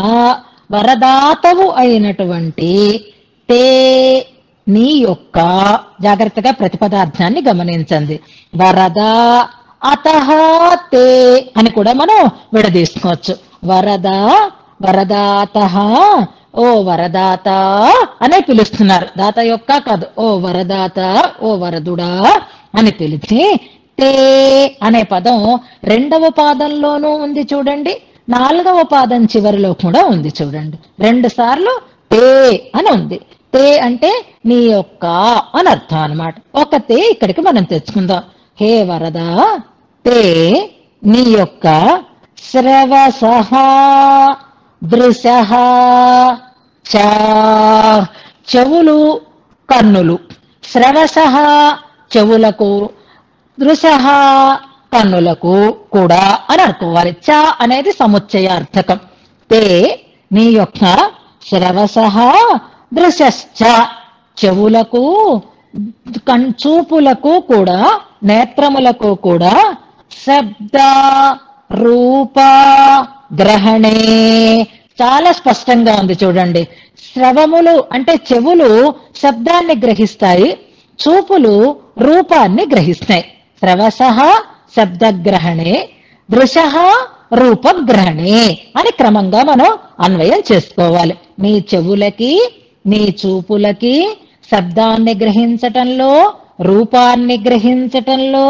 వరదాతవు అయినటువంటి తే నీ యొక్క జాగ్రత్తగా ప్రతిపదార్థాన్ని గమనించండి వరద అతహ తే అని కూడా మనం విడదీసుకోవచ్చు వరద వరదాత ఓ వరదాత అనే పిలుస్తున్నారు దాత యొక్క కాదు ఓ వరదాత ఓ వరదుడా అని పిలిచి తే అనే పదం రెండవ పాదంలోనూ ఉంది చూడండి నాలుగవ పాదం చివరిలో కూడా ఉంది చూడండి రెండు సార్లు తే అని ఉంది తే అంటే నీ యొక్క అని అర్థం అన్నమాట ఒక తే ఇక్కడికి మనం తెచ్చుకుందాం హే వరద తే నీ యొక్క శ్రవసహ దృశ చ చెవులు కన్నులు శ్రవస చెవులకు దృశ కన్నులకు కూడా అని అనుకోవాలి చ అనేది సముచ్చయార్థకం తే నీ యొక్క శ్రవస దృశ్చ చెవులకు కన్ చూపులకు కూడా నేత్రములకు కూడా శబ్ద రూప గ్రహణే చాలా స్పష్టంగా ఉంది చూడండి శ్రవములు అంటే చెవులు శబ్దాన్ని గ్రహిస్తాయి చూపులు రూపాన్ని గ్రహిస్తాయి శ్రవస శబ్దగ్రహణే దృశ రూపగ్రహణే అని క్రమంగా మనం అన్వయం చేసుకోవాలి నీ చెవులకి నీ చూపులకి శబ్దాన్ని గ్రహించటంలో రూపాన్ని గ్రహించటంలో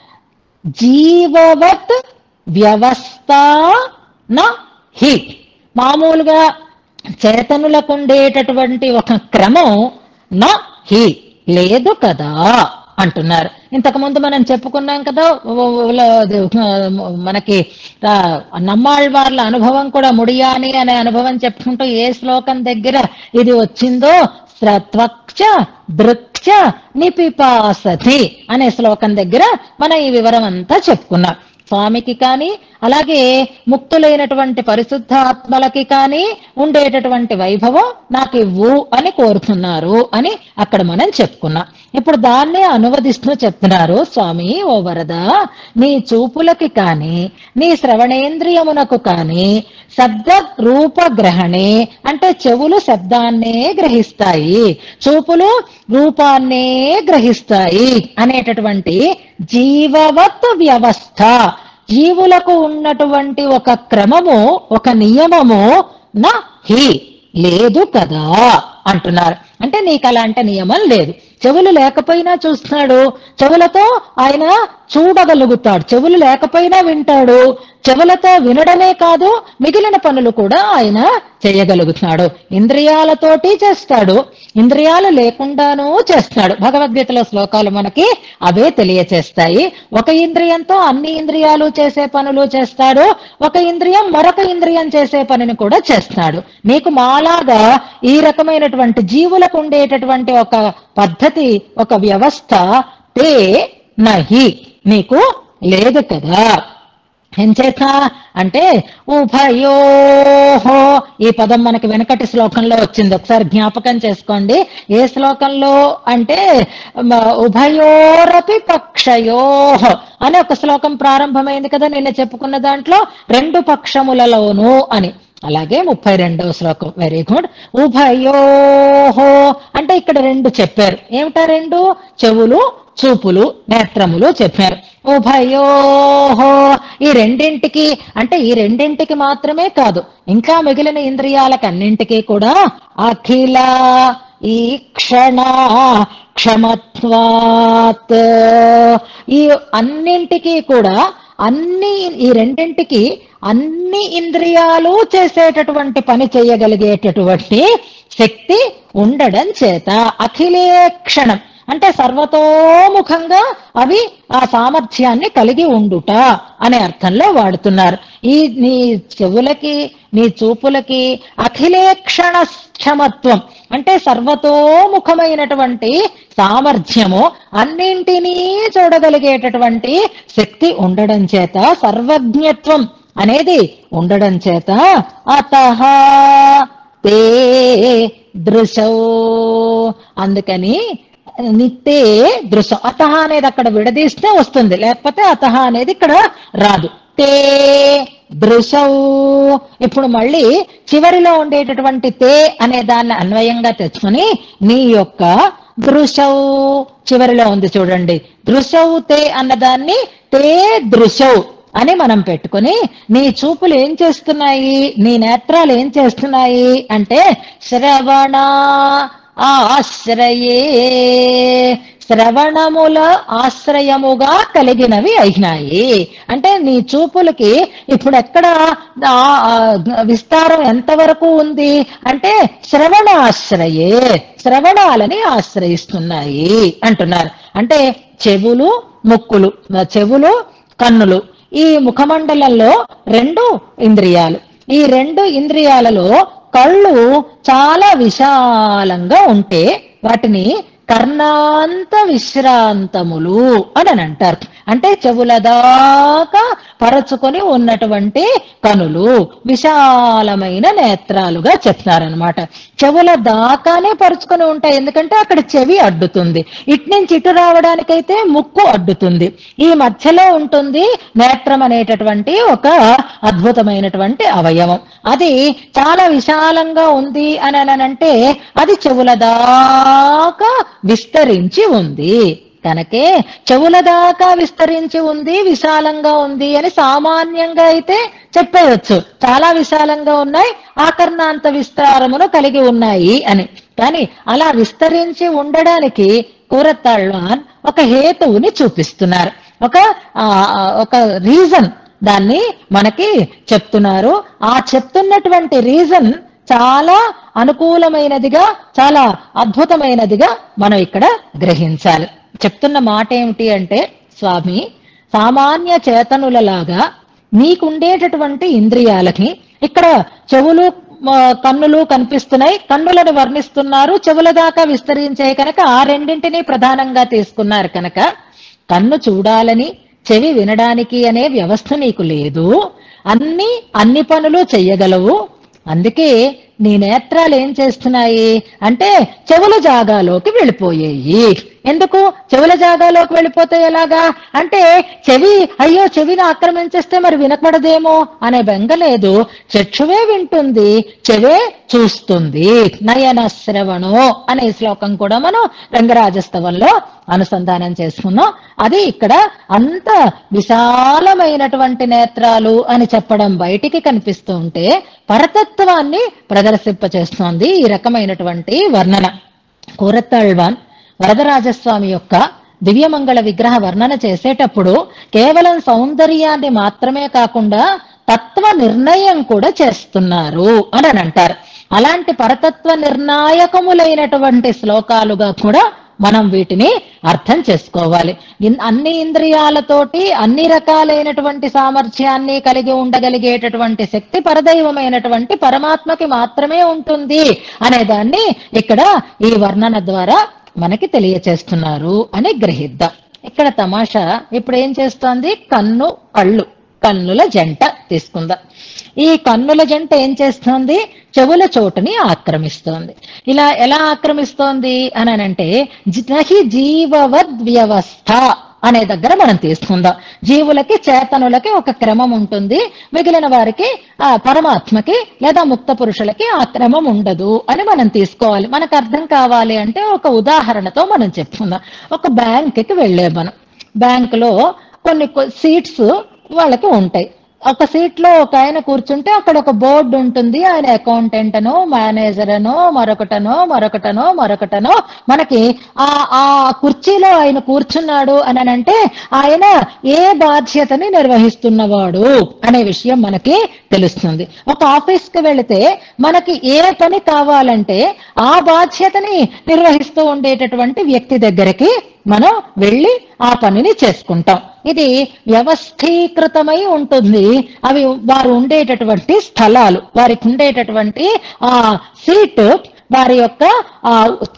జీవవత్ వ్యవస్థ న హి మామూలుగా చేతనులకు ఉండేటటువంటి ఒక క్రమం నా హి లేదు కదా అంటున్నారు ఇంతకు ముందు మనం చెప్పుకున్నాం కదా ఓ- ఓ- అది, ఆ, మనకి ఆ, నమ్మాళ్ళవార్ల అనుభవం కూడా ముడియాని అనే అనుభవం చెప్పుకుంటూ ఏ శ్లోకం దగ్గర ఇది వచ్చిందో త్వక్చ దృక్చ నిపిపాసతి అనే శ్లోకం దగ్గర మనం ఈ వివరం అంతా చెప్పుకున్నాం స్వామికి కానీ అలాగే ముక్తులైనటువంటి పరిశుద్ధాత్మలకి కానీ ఉండేటటువంటి వైభవం నాకు ఇవ్వు అని కోరుతున్నారు అని అక్కడ మనం చెప్పుకున్నాం ఇప్పుడు దాన్నే అనువదిస్తూ చెప్తున్నారు స్వామి ఓ వరద నీ చూపులకి కానీ నీ శ్రవణేంద్రియమునకు కానీ శబ్ద రూప గ్రహణే అంటే చెవులు శబ్దాన్నే గ్రహిస్తాయి చూపులు రూపాన్నే గ్రహిస్తాయి అనేటటువంటి జీవవత్ వ్యవస్థ జీవులకు ఉన్నటువంటి ఒక క్రమము ఒక నియమము నా హి లేదు కదా అంటున్నారు అంటే నీకు అలాంటి నియమం లేదు చెవులు లేకపోయినా చూస్తున్నాడు చెవులతో ఆయన చూడగలుగుతాడు చెవులు లేకపోయినా వింటాడు చెవులతో వినడమే కాదు మిగిలిన పనులు కూడా ఆయన చేయగలుగుతున్నాడు ఇంద్రియాలతోటి చేస్తాడు ఇంద్రియాలు లేకుండానూ చేస్తాడు భగవద్గీతలో శ్లోకాలు మనకి అవే తెలియచేస్తాయి ఒక ఇంద్రియంతో అన్ని ఇంద్రియాలు చేసే పనులు చేస్తాడు ఒక ఇంద్రియం మరొక ఇంద్రియం చేసే పనిని కూడా చేస్తాడు నీకు మాలాగా ఈ రకమైనటువంటి జీవులకు ఉండేటటువంటి ఒక పద్ధతి ఒక వ్యవస్థ తే నహి నీకు లేదు కదా ఎంచేత అంటే ఉభయోహో ఈ పదం మనకి వెనకటి శ్లోకంలో వచ్చింది ఒకసారి జ్ఞాపకం చేసుకోండి ఏ శ్లోకంలో అంటే మ, ఉభయోరపి పక్షయోహ అని ఒక శ్లోకం ప్రారంభమైంది కదా నిన్న చెప్పుకున్న దాంట్లో రెండు పక్షములలోను అని అలాగే ముప్పై రెండవ శ్లోకం వెరీ గుడ్ ఉభయోహో అంటే ఇక్కడ రెండు చెప్పారు ఏమిటా రెండు చెవులు చూపులు నేత్రములు చెప్పారు ఉభయోహో ఈ రెండింటికి అంటే ఈ రెండింటికి మాత్రమే కాదు ఇంకా మిగిలిన ఇంద్రియాలకన్నింటికి కూడా అఖిల ఈ క్షణ క్షమత్వాత్ ఈ అన్నింటికి కూడా అన్ని ఈ రెండింటికి అన్ని ఇంద్రియాలు చేసేటటువంటి పని చేయగలిగేటటువంటి శక్తి ఉండడం చేత అఖిలే క్షణం అంటే సర్వతోముఖంగా అవి ఆ సామర్థ్యాన్ని కలిగి ఉండుట అనే అర్థంలో వాడుతున్నారు ఈ నీ చెవులకి నీ చూపులకి అఖిలేక్షణ క్షమత్వం అంటే సర్వతోముఖమైనటువంటి సామర్థ్యము అన్నింటినీ చూడగలిగేటటువంటి శక్తి ఉండడం చేత సర్వజ్ఞత్వం అనేది ఉండడం చేత అత తే దృశౌ అందుకని నిత్తే దృశ్యం అతహ అనేది అక్కడ విడదీస్తే వస్తుంది లేకపోతే అతహ అనేది ఇక్కడ రాదు తే దృశౌ ఇప్పుడు మళ్ళీ చివరిలో ఉండేటటువంటి తే అనే దాన్ని అన్వయంగా తెచ్చుకొని నీ యొక్క దృశౌ చివరిలో ఉంది చూడండి దృశౌ తే అన్నదాన్ని తే దృశౌ అని మనం పెట్టుకొని నీ చూపులు ఏం చేస్తున్నాయి నీ నేత్రాలు ఏం చేస్తున్నాయి అంటే శ్రవణ ఆశ్రయే శ్రవణముల ఆశ్రయముగా కలిగినవి అయినాయి అంటే నీ చూపులకి ఇప్పుడు ఎక్కడ ఆ, ఆ, విస్తారం ఎంతవరకు ఉంది అంటే శ్రవణ ఆశ్రయే శ్రవణాలని ఆశ్రయిస్తున్నాయి అంటున్నారు అంటే చెవులు ముక్కులు చెవులు కన్నులు ఈ ముఖమండలంలో రెండు ఇంద్రియాలు ఈ రెండు ఇంద్రియాలలో కళ్ళు చాలా విశాలంగా ఉంటే వాటిని కర్ణాంత విశ్రాంతములు అని అని అంటారు అంటే చెవుల దాకా పరచుకొని ఉన్నటువంటి కనులు విశాలమైన నేత్రాలుగా చెప్తున్నారనమాట చెవుల దాకానే పరుచుకొని ఉంటాయి ఎందుకంటే అక్కడ చెవి అడ్డుతుంది ఇటు నుంచి ఇటు రావడానికైతే ముక్కు అడ్డుతుంది ఈ మధ్యలో ఉంటుంది నేత్రం అనేటటువంటి ఒక అద్భుతమైనటువంటి అవయవం అది చాలా విశాలంగా ఉంది అని అని అంటే అది చెవుల దాకా విస్తరించి ఉంది కనుకే చెవుల దాకా విస్తరించి ఉంది విశాలంగా ఉంది అని సామాన్యంగా అయితే చెప్పేయచ్చు చాలా విశాలంగా ఉన్నాయి ఆకర్ణాంత విస్తారమును కలిగి ఉన్నాయి అని కానీ అలా విస్తరించి ఉండడానికి కూరతాళ్వాన్ ఒక హేతువుని చూపిస్తున్నారు ఒక ఆ, ఒక రీజన్ దాన్ని మనకి చెప్తున్నారు ఆ చెప్తున్నటువంటి రీజన్ చాలా అనుకూలమైనదిగా చాలా అద్భుతమైనదిగా మనం ఇక్కడ గ్రహించాలి చెప్తున్న మాట ఏమిటి అంటే స్వామి సామాన్య చేతనులలాగా మీకుండేటటువంటి ఇంద్రియాలకి ఇక్కడ చెవులు మ, కన్నులు కనిపిస్తున్నాయి కన్నులను వర్ణిస్తున్నారు చెవుల దాకా విస్తరించే కనుక ఆ రెండింటినీ ప్రధానంగా తీసుకున్నారు కనుక కన్ను చూడాలని చెవి వినడానికి అనే వ్యవస్థ నీకు లేదు అన్ని అన్ని పనులు చెయ్యగలవు అందుకే నీ నేత్రాలు ఏం చేస్తున్నాయి అంటే చెవుల జాగాలోకి వెళ్ళిపోయాయి ఎందుకు చెవుల జాగాలోకి వెళ్ళిపోతే ఎలాగా అంటే చెవి అయ్యో చెవిని ఆక్రమించేస్తే మరి వినపడదేమో అనే బెంగ లేదు చక్షువే వింటుంది చెవే చూస్తుంది నయన శ్రవణో అనే శ్లోకం కూడా మనం రంగరాజస్తవంలో అనుసంధానం చేసుకున్నాం అది ఇక్కడ అంత విశాలమైనటువంటి నేత్రాలు అని చెప్పడం బయటికి కనిపిస్తూ ఉంటే పరతత్వాన్ని ప్రదర్శింపచేస్తోంది ఈ రకమైనటువంటి వర్ణన కూరతాళ్వాన్ వరదరాజస్వామి యొక్క దివ్యమంగళ విగ్రహ వర్ణన చేసేటప్పుడు కేవలం సౌందర్యాన్ని మాత్రమే కాకుండా తత్వ నిర్ణయం కూడా చేస్తున్నారు అని అని అంటారు అలాంటి పరతత్వ నిర్ణాయకములైనటువంటి శ్లోకాలుగా కూడా మనం వీటిని అర్థం చేసుకోవాలి ఇన్- అన్ని ఇంద్రియాలతోటి అన్ని రకాలైనటువంటి సామర్థ్యాన్ని కలిగి ఉండగలిగేటటువంటి శక్తి పరదైవమైనటువంటి పరమాత్మకి మాత్రమే ఉంటుంది అనే దాన్ని ఇక్కడ ఈ వర్ణన ద్వారా మనకి తెలియచేస్తున్నారు అని గ్రహిద్దాం ఇక్కడ తమాషా ఇప్పుడు ఏం చేస్తోంది కన్ను కళ్ళు కన్నుల జంట తీసుకుందాం ఈ కన్నుల జంట ఏం చేస్తోంది చెవుల చోటుని ఆక్రమిస్తోంది ఇలా ఎలా ఆక్రమిస్తోంది అని అంటే నహి జీవవద్ వ్యవస్థ అనే దగ్గర మనం తీసుకుందాం జీవులకి చేతనులకి ఒక క్రమం ఉంటుంది మిగిలిన వారికి ఆ పరమాత్మకి లేదా ముక్త పురుషులకి ఆ క్రమం ఉండదు అని మనం తీసుకోవాలి మనకు అర్థం కావాలి అంటే ఒక ఉదాహరణతో మనం చెప్పుకుందాం ఒక బ్యాంక్కి వెళ్ళే మనం బ్యాంకులో కొన్ని సీట్స్ వాళ్ళకి ఉంటాయి ఒక సీట్ లో ఒక ఆయన కూర్చుంటే అక్కడ ఒక బోర్డు ఉంటుంది ఆయన అకౌంటెంట్ అనో మేనేజర్ అనో మరొకటనో మరొకటనో మరొకటనో మనకి ఆ ఆ కుర్చీలో ఆయన కూర్చున్నాడు అని అంటే ఆయన ఏ బాధ్యతని నిర్వహిస్తున్నవాడు అనే విషయం మనకి తెలుస్తుంది ఒక ఆఫీస్ కి వెళితే మనకి ఏ పని కావాలంటే ఆ బాధ్యతని నిర్వహిస్తూ ఉండేటటువంటి వ్యక్తి దగ్గరికి మనం వెళ్ళి ఆ పనిని చేసుకుంటాం ఇది వ్యవస్థీకృతమై ఉంటుంది అవి వారు ఉండేటటువంటి స్థలాలు వారికి ఉండేటటువంటి ఆ సీట్ వారి యొక్క ఆ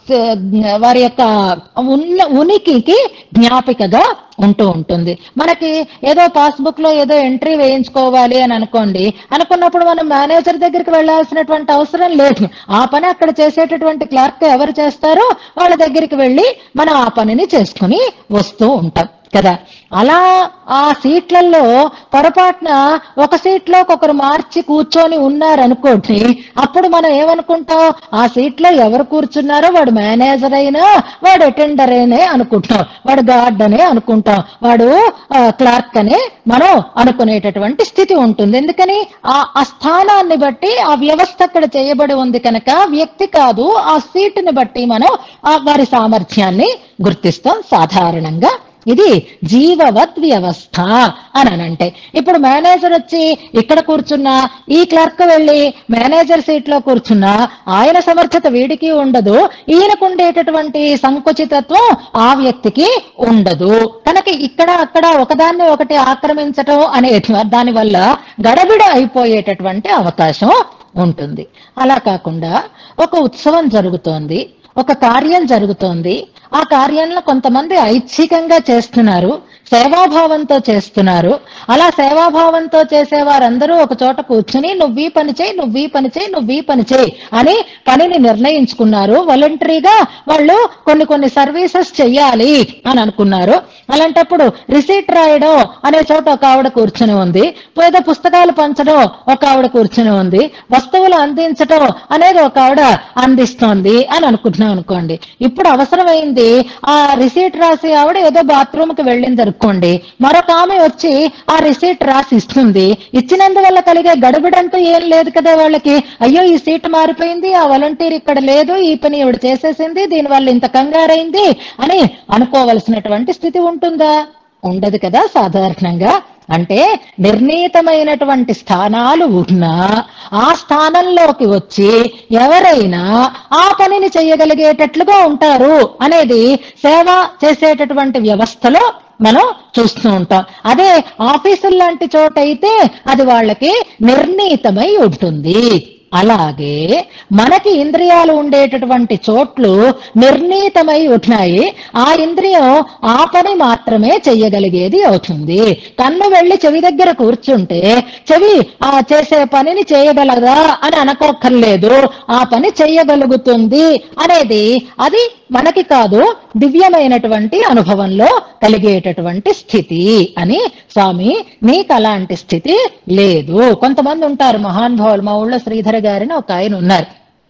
వారి యొక్క ఉన్న ఉనికికి జ్ఞాపికగా ఉంటూ ఉంటుంది మనకి ఏదో పాస్బుక్ లో ఏదో ఎంట్రీ వేయించుకోవాలి అని అనుకోండి అనుకున్నప్పుడు మనం మేనేజర్ దగ్గరికి వెళ్ళాల్సినటువంటి అవసరం లేదు ఆ పని అక్కడ చేసేటటువంటి క్లర్క్ ఎవరు చేస్తారో వాళ్ళ దగ్గరికి వెళ్ళి మనం ఆ పనిని చేసుకుని వస్తూ ఉంటాం కదా అలా ఆ సీట్లలో పొరపాటున ఒక సీట్లో ఒకరు మార్చి కూర్చొని ఉన్నారనుకోండి అప్పుడు మనం ఏమనుకుంటాం ఆ సీట్లో ఎవరు కూర్చున్నారో వాడు మేనేజర్ అయినా వాడు అటెండర్ అయినా అనుకుంటాం వాడు గార్డ్ అనే అనుకుంటాం వాడు క్లార్క్ అనే మనం అనుకునేటటువంటి స్థితి ఉంటుంది ఎందుకని ఆ ఆ స్థానాన్ని బట్టి ఆ వ్యవస్థ అక్కడ చేయబడి ఉంది కనుక వ్యక్తి కాదు ఆ సీటుని బట్టి మనం ఆ వారి సామర్థ్యాన్ని గుర్తిస్తాం సాధారణంగా ఇది జీవవత్ వ్యవస్థ అని అనంటే ఇప్పుడు మేనేజర్ వచ్చి ఇక్కడ కూర్చున్నా ఈ క్లర్క్ వెళ్ళి మేనేజర్ సీట్ లో కూర్చున్నా ఆయన సమర్థత వీడికి ఉండదు ఈయనకు ఉండేటటువంటి సంకుచితత్వం ఆ వ్యక్తికి ఉండదు కనుక ఇక్కడ అక్కడ ఒకదాన్ని ఒకటి ఆక్రమించటం అనే దాని వల్ల గడబిడ అయిపోయేటటువంటి అవకాశం ఉంటుంది అలా కాకుండా ఒక ఉత్సవం జరుగుతోంది ఒక కార్యం జరుగుతోంది ఆ కార్యంలో కొంతమంది ఐచ్ఛికంగా చేస్తున్నారు సేవాభావంతో చేస్తున్నారు అలా సేవాభావంతో చేసే వారందరూ ఒక చోట కూర్చుని నువ్వు ఈ పని చేయి నువ్వు ఈ పని చేయి నువ్వు ఈ పని చేయి అని పనిని నిర్ణయించుకున్నారు వాలంటరీగా వాళ్ళు కొన్ని కొన్ని సర్వీసెస్ చెయ్యాలి అని అనుకున్నారు అలాంటప్పుడు రిసీట్ రాయడం అనే చోట ఒక ఆవిడ కూర్చుని ఉంది ఏదో పుస్తకాలు పంచడం ఒక ఆవిడ కూర్చుని ఉంది వస్తువులు అందించడం అనేది ఒక ఆవిడ అందిస్తోంది అని అనుకుంటున్నాం అనుకోండి ఇప్పుడు అవసరమైంది ఆ రిసీట్ రాసి ఆవిడ ఏదో బాత్రూమ్ కి వెళ్ళింది అనుకోండి మరొక ఆమె వచ్చి ఆ రిసీట్ రాసి ఇస్తుంది ఇచ్చినందువల్ల కలిగే గడుబిడంటూ ఏం లేదు కదా వాళ్ళకి అయ్యో ఈ సీట్ మారిపోయింది ఆ వాలంటీర్ ఇక్కడ లేదు ఈ పని ఇవిడ చేసేసింది దీనివల్ల ఇంత కంగారైంది అని అనుకోవలసినటువంటి స్థితి ఉంటుందా ఉండదు కదా సాధారణంగా అంటే నిర్ణీతమైనటువంటి స్థానాలు ఉన్నా ఆ స్థానంలోకి వచ్చి ఎవరైనా ఆ పనిని చేయగలిగేటట్లుగా ఉంటారు అనేది సేవ చేసేటటువంటి వ్యవస్థలో మనం చూస్తూ ఉంటాం అదే ఆఫీసులు లాంటి చోట అయితే అది వాళ్ళకి నిర్ణీతమై ఉంటుంది అలాగే మనకి ఇంద్రియాలు ఉండేటటువంటి చోట్లు నిర్ణీతమై ఉంటున్నాయి ఆ ఇంద్రియం ఆ పని మాత్రమే చెయ్యగలిగేది అవుతుంది కన్ను వెళ్ళి చెవి దగ్గర కూర్చుంటే చెవి ఆ చేసే పనిని చేయగలదా అని అనుకోక్కర్లేదు ఆ పని చెయ్యగలుగుతుంది అనేది అది మనకి కాదు దివ్యమైనటువంటి అనుభవంలో కలిగేటటువంటి స్థితి అని స్వామి నీకు అలాంటి స్థితి లేదు కొంతమంది ఉంటారు మహానుభావులు మా ఊళ్ళో శ్రీధర గారిని ఒక ఆయన ఉన్నారు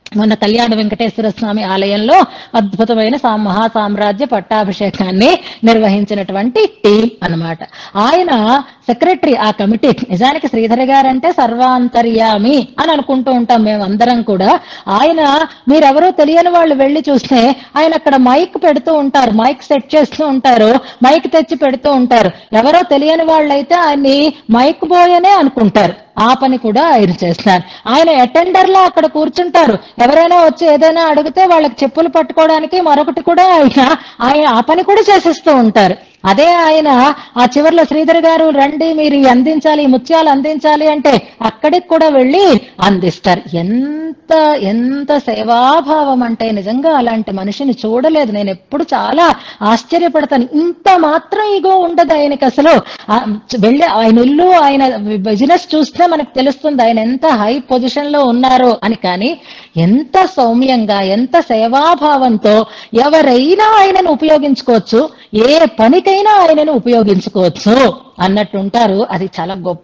మన కళ్యాణ వెంకటేశ్వర స్వామి ఆలయంలో అద్భుతమైన సా- మహా సామ్రాజ్య పట్టాభిషేకాన్ని నిర్వహించినటువంటి టీం అన్నమాట ఆయన సెక్రటరీ ఆ కమిటీ నిజానికి శ్రీధర్ గారంటే సర్వాంతర్యామి అని అనుకుంటూ ఉంటాం మేము అందరం కూడా ఆయన మీరెవరో తెలియని వాళ్ళు వెళ్ళి చూస్తే ఆయన అక్కడ మైక్ పెడుతూ ఉంటారు మైక్ సెట్ చేస్తూ ఉంటారు మైక్ తెచ్చి పెడుతూ ఉంటారు ఎవరో తెలియని వాళ్ళైతే ఆయన్ని మైక్ బాయ్ అనే అనుకుంటారు ఆ పని కూడా ఆయన చేస్తున్నారు ఆయన అటెండర్ లా అక్కడ కూర్చుంటారు ఎవరైనా వచ్చి ఏదైనా అడిగితే వాళ్ళకి చెప్పులు పట్టుకోవడానికి మరొకటి కూడా ఆయన ఆయన ఆ పని కూడా చేసేస్తూ ఉంటారు అదే ఆయన ఆ చివర్లో శ్రీధర్ గారు రండి మీరు ఇవి అందించాలి ఈ ముత్యాలు అందించాలి అంటే అక్కడికి కూడా వెళ్ళి అందిస్తారు ఎంత ఎంత సేవాభావం అంటే నిజంగా అలాంటి మనిషిని చూడలేదు నేను ఎప్పుడు చాలా ఆశ్చర్యపడతాను ఇంత మాత్రం ఇగో ఉండదు ఆయనకి అసలు ఆ, వెళ్ళి ఆయన ఇల్లు ఆయన బిజినెస్ చూస్తే మనకు తెలుస్తుంది ఆయన ఎంత హై పొజిషన్ లో ఉన్నారో అని కానీ ఎంత సౌమ్యంగా ఎంత సేవాభావంతో ఎవరైనా ఆయనను ఉపయోగించుకోవచ్చు ఏ పనికైనా ఆయనను ఉపయోగించుకోవచ్చు అన్నట్టుంటారు అది చాలా గొప్ప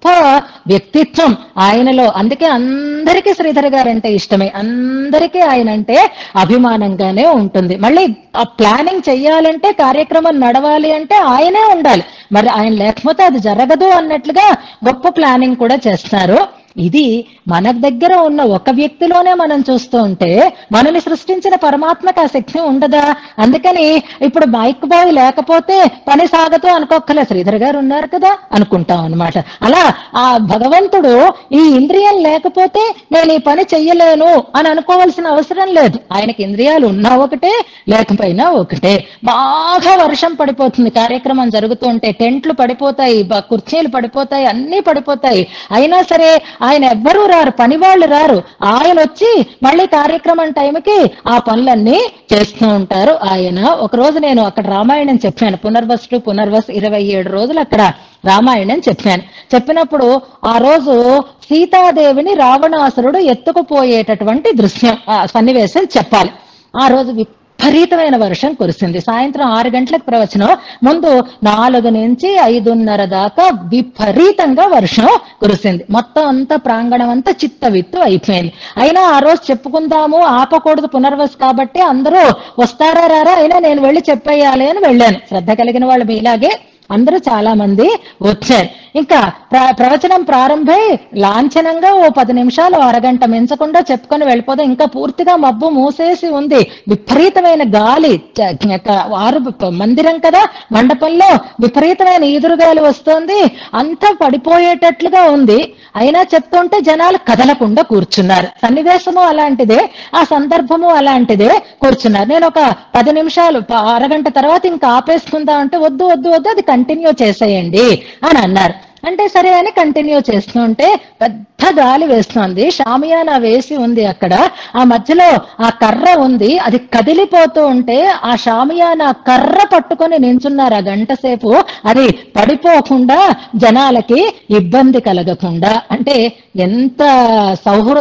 వ్యక్తిత్వం ఆయనలో అందుకే అందరికీ శ్రీధర్ గారు అంటే ఇష్టమే అందరికీ ఆయన అంటే అభిమానంగానే ఉంటుంది మళ్ళీ ఆ ప్లానింగ్ చెయ్యాలంటే కార్యక్రమం నడవాలి అంటే ఆయనే ఉండాలి మరి ఆయన లేకపోతే అది జరగదు అన్నట్లుగా గొప్ప ప్లానింగ్ కూడా చేస్తారు ఇది మన దగ్గర ఉన్న ఒక వ్యక్తిలోనే మనం చూస్తూ ఉంటే మనని సృష్టించిన పరమాత్మకు ఆ శక్తి ఉండదా అందుకని ఇప్పుడు మైక్ బాయ్ లేకపోతే పని సాగదు అనుకోక్కలే శ్రీధర్ గారు ఉన్నారు కదా అనుకుంటాం అన్నమాట అలా ఆ భగవంతుడు ఈ ఇంద్రియం లేకపోతే నేను ఈ పని చెయ్యలేను అని అనుకోవాల్సిన అవసరం లేదు ఆయనకి ఇంద్రియాలు ఉన్నా ఒకటే లేకపోయినా ఒకటే బాగా వర్షం పడిపోతుంది కార్యక్రమం జరుగుతూ ఉంటే టెంట్లు పడిపోతాయి బ- కుర్చీలు పడిపోతాయి అన్ని పడిపోతాయి అయినా సరే ఆయన ఎవ్వరూ రారు పని వాళ్ళు రారు ఆయన వచ్చి మళ్ళీ కార్యక్రమం టైంకి ఆ పనులన్నీ చేస్తూ ఉంటారు ఆయన ఒక రోజు నేను అక్కడ రామాయణం చెప్పాను పునర్వస్ టు పునర్వస్ ఇరవై ఏడు రోజులు అక్కడ రామాయణం చెప్పాను చెప్పినప్పుడు ఆ రోజు సీతాదేవిని రావణాసురుడు ఎత్తుకుపోయేటటువంటి దృశ్యం ఆ సన్నివేశం చెప్పాలి ఆ రోజు విపరీతమైన వర్షం కురిసింది సాయంత్రం ఆరు గంటలకు ప్రవచనం ముందు నాలుగు నుంచి ఐదున్నర దాకా విపరీతంగా వర్షం కురిసింది మొత్తం అంతా ప్రాంగణం అంతా చిత్తవిత్తు అయిపోయింది అయినా ఆ రోజు చెప్పుకుందాము ఆపకూడదు పునర్వసు కాబట్టి అందరూ వస్తారా రారా అయినా నేను వెళ్ళి చెప్పేయాలి అని వెళ్ళాను శ్రద్ధ కలిగిన వాళ్ళు మీలాగే అందరూ చాలా మంది వచ్చారు ఇంకా ప్ర- ప్రవచనం ప్రారంభమై లాంఛనంగా ఓ పది నిమిషాలు అరగంట మించకుండా చెప్పుకొని వెళ్ళిపోదాం ఇంకా పూర్తిగా మబ్బు మూసేసి ఉంది విపరీతమైన గాలి చ- ఒక ఆరు ప- మందిరం కదా మండపంలో విపరీతమైన ఈదురుగాలి వస్తోంది అంతా పడిపోయేటట్లుగా ఉంది అయినా చెప్తుంటే జనాలు కదలకుండా కూర్చున్నారు సన్నివేశము అలాంటిదే ఆ సందర్భము అలాంటిదే కూర్చున్నారు నేను ఒక పది నిమిషాలు ప- అరగంట తర్వాత ఇంకా ఆపేసుకుందాం అంటే వద్దు వద్దు వద్దు అది కంటిన్యూ చేసేయండి అని అన్నారు అంటే సరే అని కంటిన్యూ చేస్తుంటే పెద్ద గాలి వేస్తోంది షామియానా వేసి ఉంది అక్కడ ఆ మధ్యలో ఆ కర్ర ఉంది అది కదిలిపోతూ ఉంటే ఆ షామియానా కర్ర పట్టుకొని నించున్నారు ఆ గంట సేపు అది పడిపోకుండా జనాలకి ఇబ్బంది కలగకుండా అంటే ఎంత సౌహృ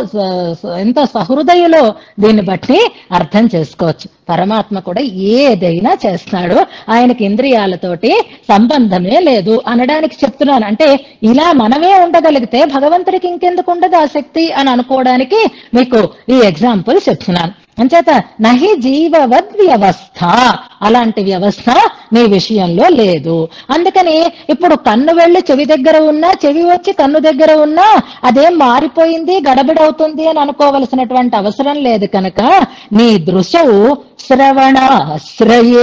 ఎంత సహృదయులో దీన్ని బట్టి అర్థం చేసుకోవచ్చు పరమాత్మ కూడా ఏదైనా చేస్తాడు ఆయనకి ఇంద్రియాలతోటి సంబంధమే లేదు అనడానికి చెప్తున్నాను అంటే ఇలా మనమే ఉండగలిగితే భగవంతుడికి ఇంకెందుకు ఉండదు ఆ శక్తి అని అనుకోవడానికి మీకు ఈ ఎగ్జాంపుల్ చెప్తున్నాను అంచేత నహి జీవవద్ వ్యవస్థ అలాంటి వ్యవస్థ నీ విషయంలో లేదు అందుకని ఇప్పుడు కన్ను వెళ్ళి చెవి దగ్గర ఉన్నా చెవి వచ్చి కన్ను దగ్గర ఉన్నా అదేం మారిపోయింది గడబిడవుతుంది అని అనుకోవలసినటువంటి అవసరం లేదు కనుక నీ దృశవు శ్రవణాశ్రయే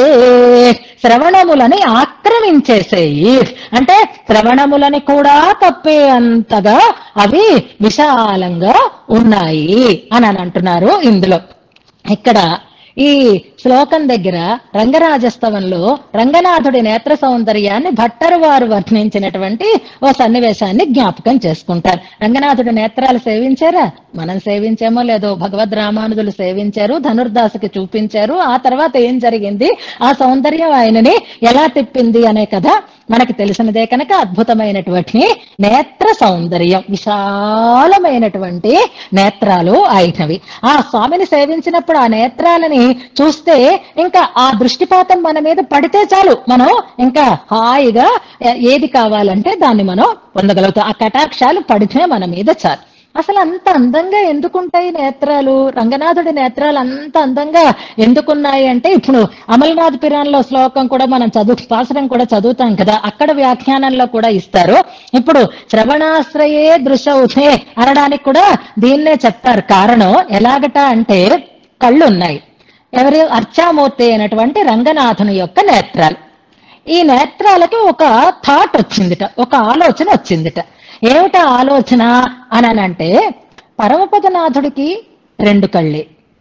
శ్రవణములని ఆక్రమించేసేయి అంటే శ్రవణములని కూడా తప్పే అంతగా అవి విశాలంగా ఉన్నాయి అని అని అంటున్నారు ఇందులో ఇక్కడ ఈ శ్లోకం దగ్గర రంగరాజస్తవంలో రంగనాథుడి నేత్ర సౌందర్యాన్ని భట్టరు వారు వర్ణించినటువంటి ఓ సన్నివేశాన్ని జ్ఞాపకం చేసుకుంటారు రంగనాథుడి నేత్రాలు సేవించారా మనం సేవించామో లేదో భగవద్ రామానుజులు సేవించారు ధనుర్దాసుకి చూపించారు ఆ తర్వాత ఏం జరిగింది ఆ సౌందర్యం ఆయనని ఎలా తిప్పింది అనే కథ మనకి తెలిసినదే కనుక అద్భుతమైనటువంటి నేత్ర సౌందర్యం విశాలమైనటువంటి నేత్రాలు అయినవి ఆ స్వామిని సేవించినప్పుడు ఆ నేత్రాలని చూస్తే ఇంకా ఆ దృష్టిపాతం మన మీద పడితే చాలు మనం ఇంకా హాయిగా ఏ- ఏది కావాలంటే దాన్ని మనం పొందగలుగుతాం ఆ కటాక్షాలు పడితే మన మీద చాలు అసలు అంత అందంగా ఎందుకుంటాయి నేత్రాలు రంగనాథుడి నేత్రాలు అంత అందంగా ఎందుకున్నాయి అంటే ఇప్పుడు అమల్నాథ్ పిరాన్లో శ్లోకం కూడా మనం చదువు పాసరం కూడా చదువుతాం కదా అక్కడ వ్యాఖ్యానంలో కూడా ఇస్తారు ఇప్పుడు శ్రవణాశ్రయే దృశౌథే అనడానికి కూడా దీన్నే చెప్తారు కారణం ఎలాగట అంటే కళ్ళు ఉన్నాయి ఎవరి అర్చామూర్తి అయినటువంటి రంగనాథుని యొక్క నేత్రాలు ఈ నేత్రాలకి ఒక థాట్ వచ్చిందిట ఒక ఆలోచన వచ్చిందిట ఏమిట ఆలోచన అననంటే పరమపదనాథుడికి రెండు కళ్ళే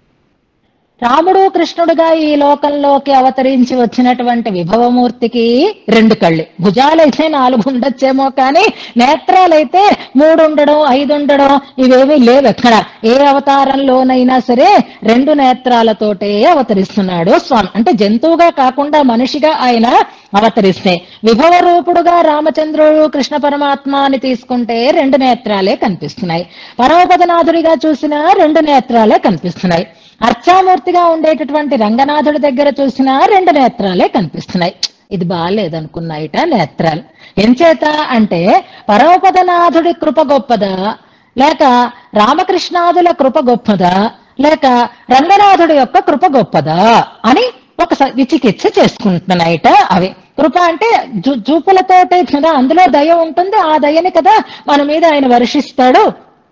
రాముడు కృష్ణుడుగా ఈ లోకంలోకి అవతరించి వచ్చినటువంటి విభవమూర్తికి రెండు కళ్ళు భుజాలైతే నాలుగు ఉండొచ్చేమో కానీ నేత్రాలైతే మూడు ఉండడం ఐదు ఉండడం ఇవేమీ లేవు ఎక్కడ ఏ అవతారంలోనైనా సరే రెండు నేత్రాలతోటే అవతరిస్తున్నాడు స్వామి అంటే జంతువుగా కాకుండా మనిషిగా ఆయన అవతరిస్తే విభవ రూపుడుగా రామచంద్రుడు కృష్ణ పరమాత్మ అని తీసుకుంటే రెండు నేత్రాలే కనిపిస్తున్నాయి పరమపదనాథుడిగా చూసినా రెండు నేత్రాలే కనిపిస్తున్నాయి అర్చామూర్తిగా ఉండేటటువంటి రంగనాథుడి దగ్గర చూసినా రెండు నేత్రాలే కనిపిస్తున్నాయి ఇది బాగాలేదనుకున్నాయిట నేత్రాలు ఎంచేత అంటే పరమపదనాథుడి కృప గొప్పదా లేక రామకృష్ణాదుల కృప గొప్పదా లేక రంగనాథుడి యొక్క కృప గొప్పదా అని ఒక స- విచికిత్స చేసుకుంటున్నాయిట అవి కృప అంటే జూ- చూపులతోటే కదా అందులో దయ ఉంటుంది ఆ దయని కదా మన మీద ఆయన వర్షిస్తాడు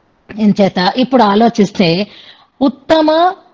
ఎంచేత ఇప్పుడు ఆలోచిస్తే ఉత్తమ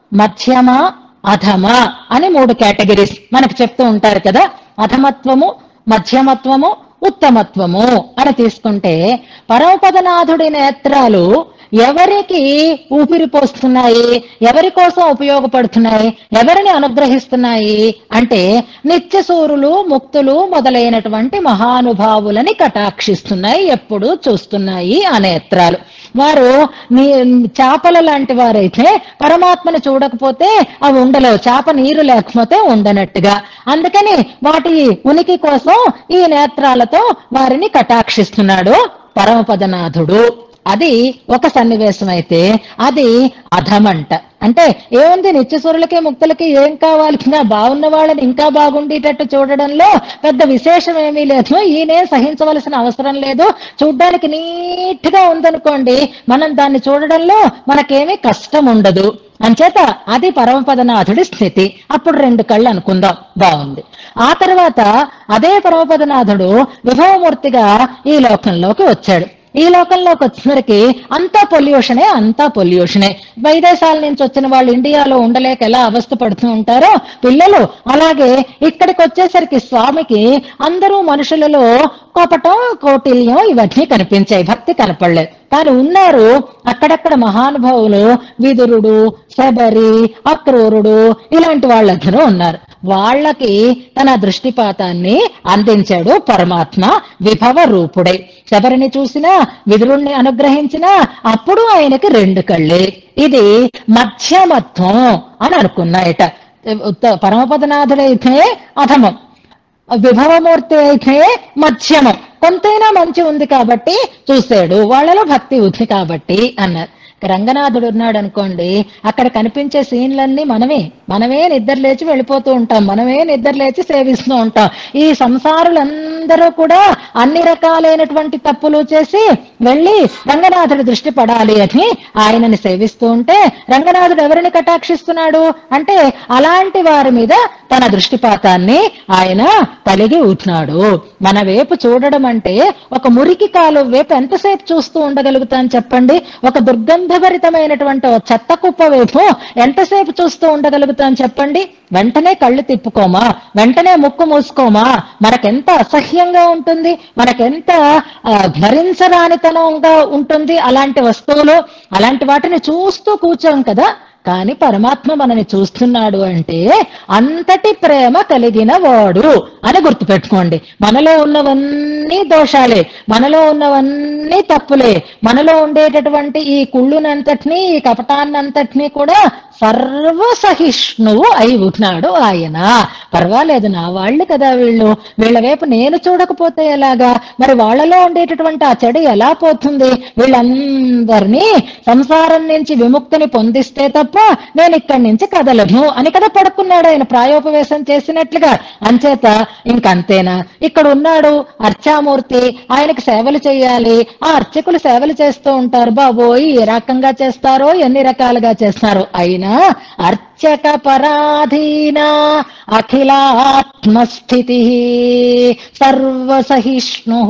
మధ్యమ అధమ అని మూడు కేటగిరీస్ మనకు చెప్తూ ఉంటారు కదా అధమత్వము మధ్యమత్వము ఉత్తమత్వము అని తీసుకుంటే పరమపదనాథుడి నేత్రాలు ఎవరికి ఊపిరి పోస్తున్నాయి ఎవరి కోసం ఉపయోగపడుతున్నాయి ఎవరిని అనుగ్రహిస్తున్నాయి అంటే నిత్యసూరులు ముక్తులు మొదలైనటువంటి మహానుభావులని కటాక్షిస్తున్నాయి ఎప్పుడు చూస్తున్నాయి ఆ నేత్రాలు వారు నీ చేపల లాంటి వారైతే పరమాత్మను చూడకపోతే అవి ఉండలేవు చేప నీరు లేకపోతే ఉండనట్టుగా అందుకని వాటి ఉనికి కోసం ఈ నేత్రాలతో వారిని కటాక్షిస్తున్నాడు పరమపదనాథుడు అది ఒక సన్నివేశం అయితే అది అధమంట అంటే ఏముంది నిత్యసురులకి ముక్తులకి ఏం కావాలి ఇంకా బాగున్న వాళ్ళని ఇంకా బాగుండేటట్టు చూడడంలో పెద్ద విశేషం ఏమీ లేదు ఈయనే సహించవలసిన అవసరం లేదు చూడ్డానికి నీట్ గా ఉందనుకోండి మనం దాన్ని చూడడంలో మనకేమీ కష్టం ఉండదు అంచేత అది పరమపదనాథుడి స్థితి అప్పుడు రెండు కళ్ళు అనుకుందాం బాగుంది ఆ తర్వాత అదే పరమపదనాథుడు విభవమూర్తిగా ఈ లోకంలోకి వచ్చాడు ఈ లోకంలోకి వచ్చేసరికి అంతా పొల్యూషనే అంతా పొల్యూషనే విదేశాల నుంచి వచ్చిన వాళ్ళు ఇండియాలో ఉండలేక ఎలా అవస్థ పడుతూ ఉంటారో పిల్లలు అలాగే ఇక్కడికి వచ్చేసరికి స్వామికి అందరూ మనుషులలో కోపటం కౌటిల్యం ఇవన్నీ కనిపించాయి భక్తి కనపడలేదు కానీ ఉన్నారు అక్కడక్కడ మహానుభావులు విదురుడు శబరి అక్రూరుడు ఇలాంటి వాళ్ళందరూ ఉన్నారు వాళ్ళకి తన దృష్టిపాతాన్ని అందించాడు పరమాత్మ విభవ రూపుడై శబరిని చూసినా విదురుణ్ణి అనుగ్రహించినా అప్పుడు ఆయనకి రెండు కళ్ళే ఇది మధ్యమత్వం అని అనుకున్నాయట ఉత్త- పరమపదనాథుడైతే అధమం విభవమూర్తి అయితే మధ్యమం కొంతైనా మంచి ఉంది కాబట్టి చూశాడు వాళ్ళలో భక్తి ఉంది కాబట్టి అన్నారు ఇక రంగనాథుడు ఉన్నాడు అనుకోండి అక్కడ కనిపించే సీన్లన్నీ మనమే మనమే నిద్ర లేచి వెళ్ళిపోతూ ఉంటాం మనమే నిద్ర లేచి సేవిస్తూ ఉంటాం ఈ సంసారులందరూ కూడా అన్ని రకాలైనటువంటి తప్పులు చేసి వెళ్ళి రంగనాథుడి దృష్టి పడాలి అని ఆయనని సేవిస్తూ ఉంటే రంగనాథుడు ఎవరిని కటాక్షిస్తున్నాడు అంటే అలాంటి వారి మీద తన దృష్టిపాతాన్ని ఆయన కలిగి ఉంటున్నాడు మన వైపు చూడడం అంటే ఒక మురికి కాలు వైపు ఎంతసేపు చూస్తూ ఉండగలుగుతాం చెప్పండి ఒక దుర్గంధభరితమైనటువంటి ఓ చెత్త కుప్ప వైపు ఎంతసేపు చూస్తూ ఉండగలుగుతాం చెప్పండి వెంటనే కళ్ళు తిప్పుకోమా వెంటనే ముక్కు మూసుకోమా మనకెంత అసహ్యంగా ఉంటుంది మనకెంత ఆ, భరించరానితనంగా ఉంటుంది అలాంటి వస్తువులు అలాంటి వాటిని చూస్తూ కూర్చోం కదా కానీ పరమాత్మ మనని చూస్తున్నాడు అంటే అంతటి ప్రేమ కలిగిన వాడు అని గుర్తుపెట్టుకోండి మనలో ఉన్నవన్నీ దోషాలే మనలో ఉన్నవన్నీ తప్పులే మనలో ఉండేటటువంటి ఈ కుళ్ళునంతటినీ ఈ కపటాన్నంతటినీ కూడా సర్వసహిష్ణువు అయి ఉన్నాడు ఆయన పర్వాలేదు నా వాళ్ళు కదా వీళ్ళు వీళ్ళ వైపు నేను చూడకపోతే ఎలాగా మరి వాళ్ళలో ఉండేటటువంటి ఆ చెడు ఎలా పోతుంది వీళ్ళందరినీ సంసారం నుంచి విముక్తిని పొందిస్తే తప్ప తప్ప నేను ఇక్కడి నుంచి కదలను అని కదా పడుకున్నాడు ఆయన ప్రాయోపవేశం చేసినట్లుగా అంచేత ఇంకంతేనా ఇక్కడ ఉన్నాడు అర్చామూర్తి ఆయనకి సేవలు చేయాలి ఆ అర్చకులు సేవలు చేస్తూ ఉంటారు బాబోయ్ ఏ రకంగా చేస్తారో ఎన్ని రకాలుగా చేస్తారో అయినా అర్చక పరాధీన అఖిలాత్మస్థితి సర్వసహిష్ణు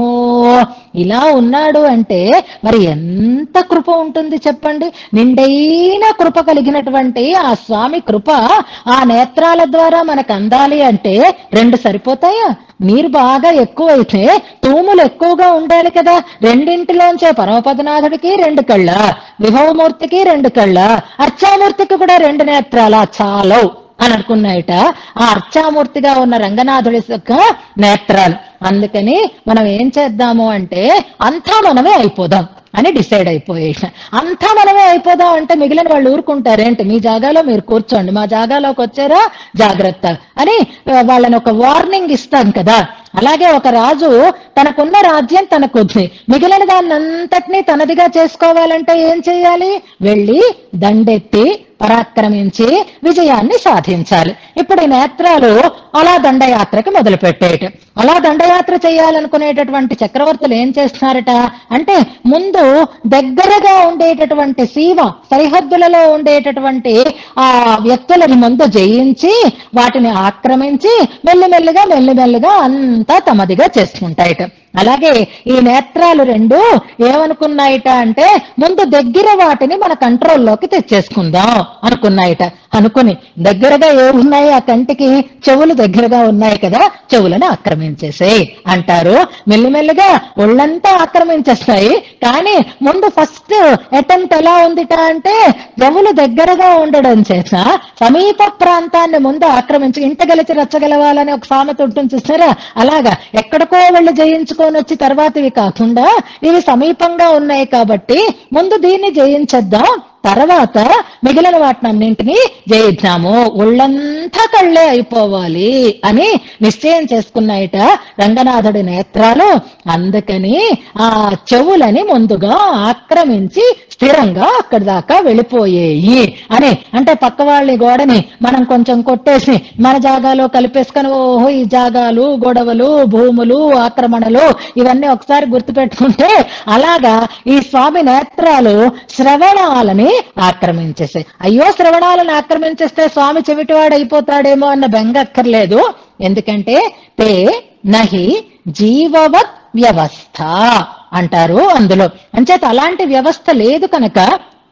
ఇలా ఉన్నాడు అంటే మరి ఎంత కృప ఉంటుంది చెప్పండి నిండైన కృప కలిగినటువంటి ఆ స్వామి కృప ఆ నేత్రాల ద్వారా మనకు అందాలి అంటే రెండు సరిపోతాయా నీరు బాగా ఎక్కువైతే తూములు ఎక్కువగా ఉండాలి కదా రెండింటిలోంచే పరమపదనాథుడికి రెండు కళ్ళ విభవమూర్తికి రెండు కళ్ళ అర్చామూర్తికి కూడా రెండు నేత్రాల చాలవు అని అనుకున్నాయట ఆ అర్చామూర్తిగా ఉన్న రంగనాథుడి యొక్క నేత్రాలు అందుకని మనం ఏం చేద్దాము అంటే అంతా మనమే అయిపోదాం అని డిసైడ్ అయిపోయాయి అంతా మనమే అయిపోదాం అంటే మిగిలిన వాళ్ళు ఊరుకుంటారేంటి మీ జాగాలో మీరు కూర్చోండి మా జాగాలోకి వచ్చారా జాగ్రత్త అని ఆ, వాళ్ళని ఒక వార్నింగ్ ఇస్తాం కదా అలాగే ఒక రాజు తనకున్న రాజ్యం తనకొద్ది మిగిలిన దాన్ని అంతటినీ తనదిగా చేసుకోవాలంటే ఏం చేయాలి వెళ్ళి దండెత్తి పరాక్రమించి విజయాన్ని సాధించాలి ఇప్పుడు ఈ నేత్రాలు అలా దండయాత్రకి మొదలు పెట్టేయటం అలా దండయాత్ర చేయాలనుకునేటటువంటి చక్రవర్తులు ఏం చేస్తున్నారట అంటే ముందు దగ్గరగా ఉండేటటువంటి సీమ సరిహద్దులలో ఉండేటటువంటి ఆ వ్యక్తులని ముందు జయించి వాటిని ఆక్రమించి మెల్లిమెల్లిగా మెల్లిమెల్లిగా అంతా తమదిగా చేసుకుంటాయట అలాగే ఈ నేత్రాలు రెండు ఏమనుకున్నాయిట అంటే ముందు దగ్గర వాటిని మన కంట్రోల్లోకి తెచ్చేసుకుందాం అనుకున్నాయిట అనుకుని దగ్గరగా ఏమున్నాయి ఆ కంటికి చెవులు దగ్గరగా ఉన్నాయి కదా చెవులను ఆక్రమించేసాయి అంటారు మెల్లిమెల్లిగా ఒళ్ళంతా ఆక్రమించేస్తాయి కానీ ముందు ఫస్ట్ అటెంప్ట్ ఎలా ఉందిట అంటే చెవులు దగ్గరగా ఉండడం చేత సమీప ప్రాంతాన్ని ముందు ఆక్రమించి ఇంట గెలిచి రచ్చగలవాలని ఒక సామెత ఉంటుంది చూసారా అలాగా ఎక్కడికో వెళ్ళి జయించుకొని వచ్చి తర్వాత ఇవి కాకుండా ఇవి సమీపంగా ఉన్నాయి కాబట్టి ముందు దీన్ని జయించేద్దాం తర్వాత మిగిలిన వాటినన్నింటినీ జయిద్దాము ఒళ్ళంతా కళ్ళే అయిపోవాలి అని నిశ్చయం చేసుకున్నాయట రంగనాథుడి నేత్రాలు అందుకని ఆ చెవులని ముందుగా ఆక్రమించి స్థిరంగా అక్కడి దాకా వెళ్ళిపోయేయి అని అంటే పక్క వాళ్ళ గోడని మనం కొంచెం కొట్టేసి మన జాగాలో కలిపేసుకొని ఓహో ఈ జాగాలు గొడవలు భూములు ఆక్రమణలు ఇవన్నీ ఒకసారి గుర్తుపెట్టుకుంటే అలాగా ఈ స్వామి నేత్రాలు శ్రవణాలని ఆక్రమించేసాయి అయ్యో శ్రవణాలను ఆక్రమించేస్తే స్వామి చెవిటివాడు అయిపోతాడేమో అన్న బెంగ అక్కర్లేదు ఎందుకంటే తే నహి జీవవత్ వ్యవస్థ అంటారు అందులో అంచేత అలాంటి వ్యవస్థ లేదు కనుక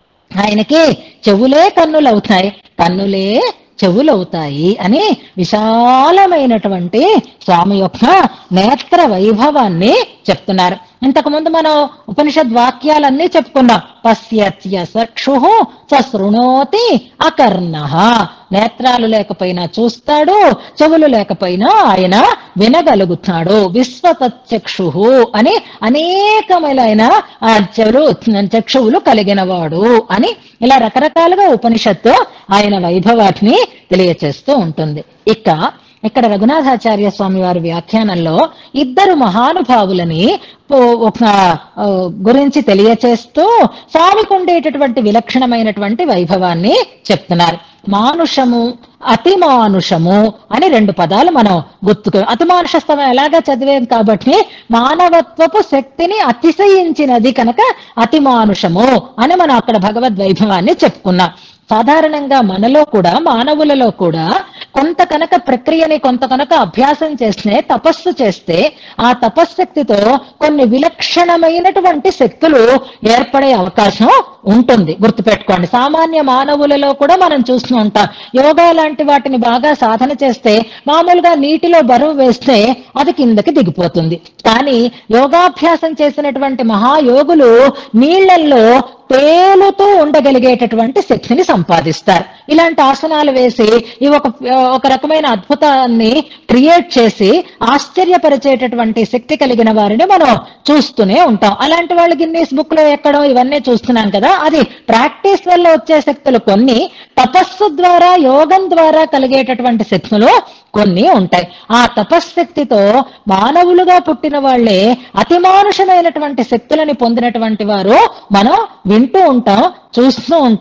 ఆయనకి చెవులే కన్నులు అవుతాయి కన్నులే చెవులవుతాయి అని విశాలమైనటువంటి స్వామి యొక్క నేత్ర వైభవాన్ని చెప్తున్నారు ఇంతకు ముందు మనం ఉపనిషద్ వాక్యాలన్నీ చెప్పుకున్నాం పశ్యత్య చక్షు స శృణోతి అకర్ణ నేత్రాలు లేకపోయినా చూస్తాడు చెవులు లేకపోయినా ఆయన వినగలుగుతాడు విశ్వతచక్షు అని అనేకమైన ఆ చెవులు చక్షువులు కలిగిన వాడు అని ఇలా రకరకాలుగా ఉపనిషత్తు ఆయన వైభవాన్ని తెలియచేస్తూ ఉంటుంది ఇక ఇక్కడ రఘునాథాచార్య స్వామి వారి వ్యాఖ్యానంలో ఇద్దరు మహానుభావులని ఓ- ఒక ఆ, గురించి తెలియచేస్తూ స్వామికి ఉండేటటువంటి విలక్షణమైనటువంటి వైభవాన్ని చెప్తున్నారు మానుషము అతి మానుషము అని రెండు పదాలు మనం గుర్తుకు అతి మానుషత్వం ఎలాగా చదివేం కాబట్టి మానవత్వపు శక్తిని అతిశయించినది కనుక అతి మానుషము అని మనం అక్కడ భగవద్ వైభవాన్ని చెప్పుకున్నాం సాధారణంగా మనలో కూడా మానవులలో కూడా కొంత కనుక ప్రక్రియని కొంత కనుక అభ్యాసం చేస్తే తపస్సు చేస్తే ఆ తపశ్శక్తితో కొన్ని విలక్షణమైనటువంటి శక్తులు ఏర్పడే అవకాశం ఉంటుంది గుర్తుపెట్టుకోండి సామాన్య మానవులలో కూడా మనం చూస్తూ ఉంటాం యోగా లాంటి వాటిని బాగా సాధన చేస్తే మామూలుగా నీటిలో బరువు వేస్తే అది కిందకి దిగిపోతుంది కానీ యోగాభ్యాసం చేసినటువంటి మహాయోగులు నీళ్లల్లో తేలుతూ ఉండగలిగేటటువంటి శక్తిని సంపాదిస్తారు ఇలాంటి ఆసనాలు వేసి ఇవి ఒక ఒక రకమైన అద్భుతాన్ని క్రియేట్ చేసి ఆశ్చర్యపరిచేటటువంటి శక్తి కలిగిన వారిని మనం చూస్తూనే ఉంటాం అలాంటి వాళ్ళు గిన్నీస్ బుక్ లో ఎక్కడం ఇవన్నీ చూస్తున్నాం కదా అది ప్రాక్టీస్ వల్ల వచ్చే శక్తులు కొన్ని తపస్సు ద్వారా యోగం ద్వారా కలిగేటటువంటి శక్తులు కొన్ని ఉంటాయి ఆ తపశ్శక్తితో మానవులుగా పుట్టిన వాళ్ళే అతి మానుషమైనటువంటి శక్తులని పొందినటువంటి వారు మనం వింటూ ఉంటాం చూస్తూ ఉంటాం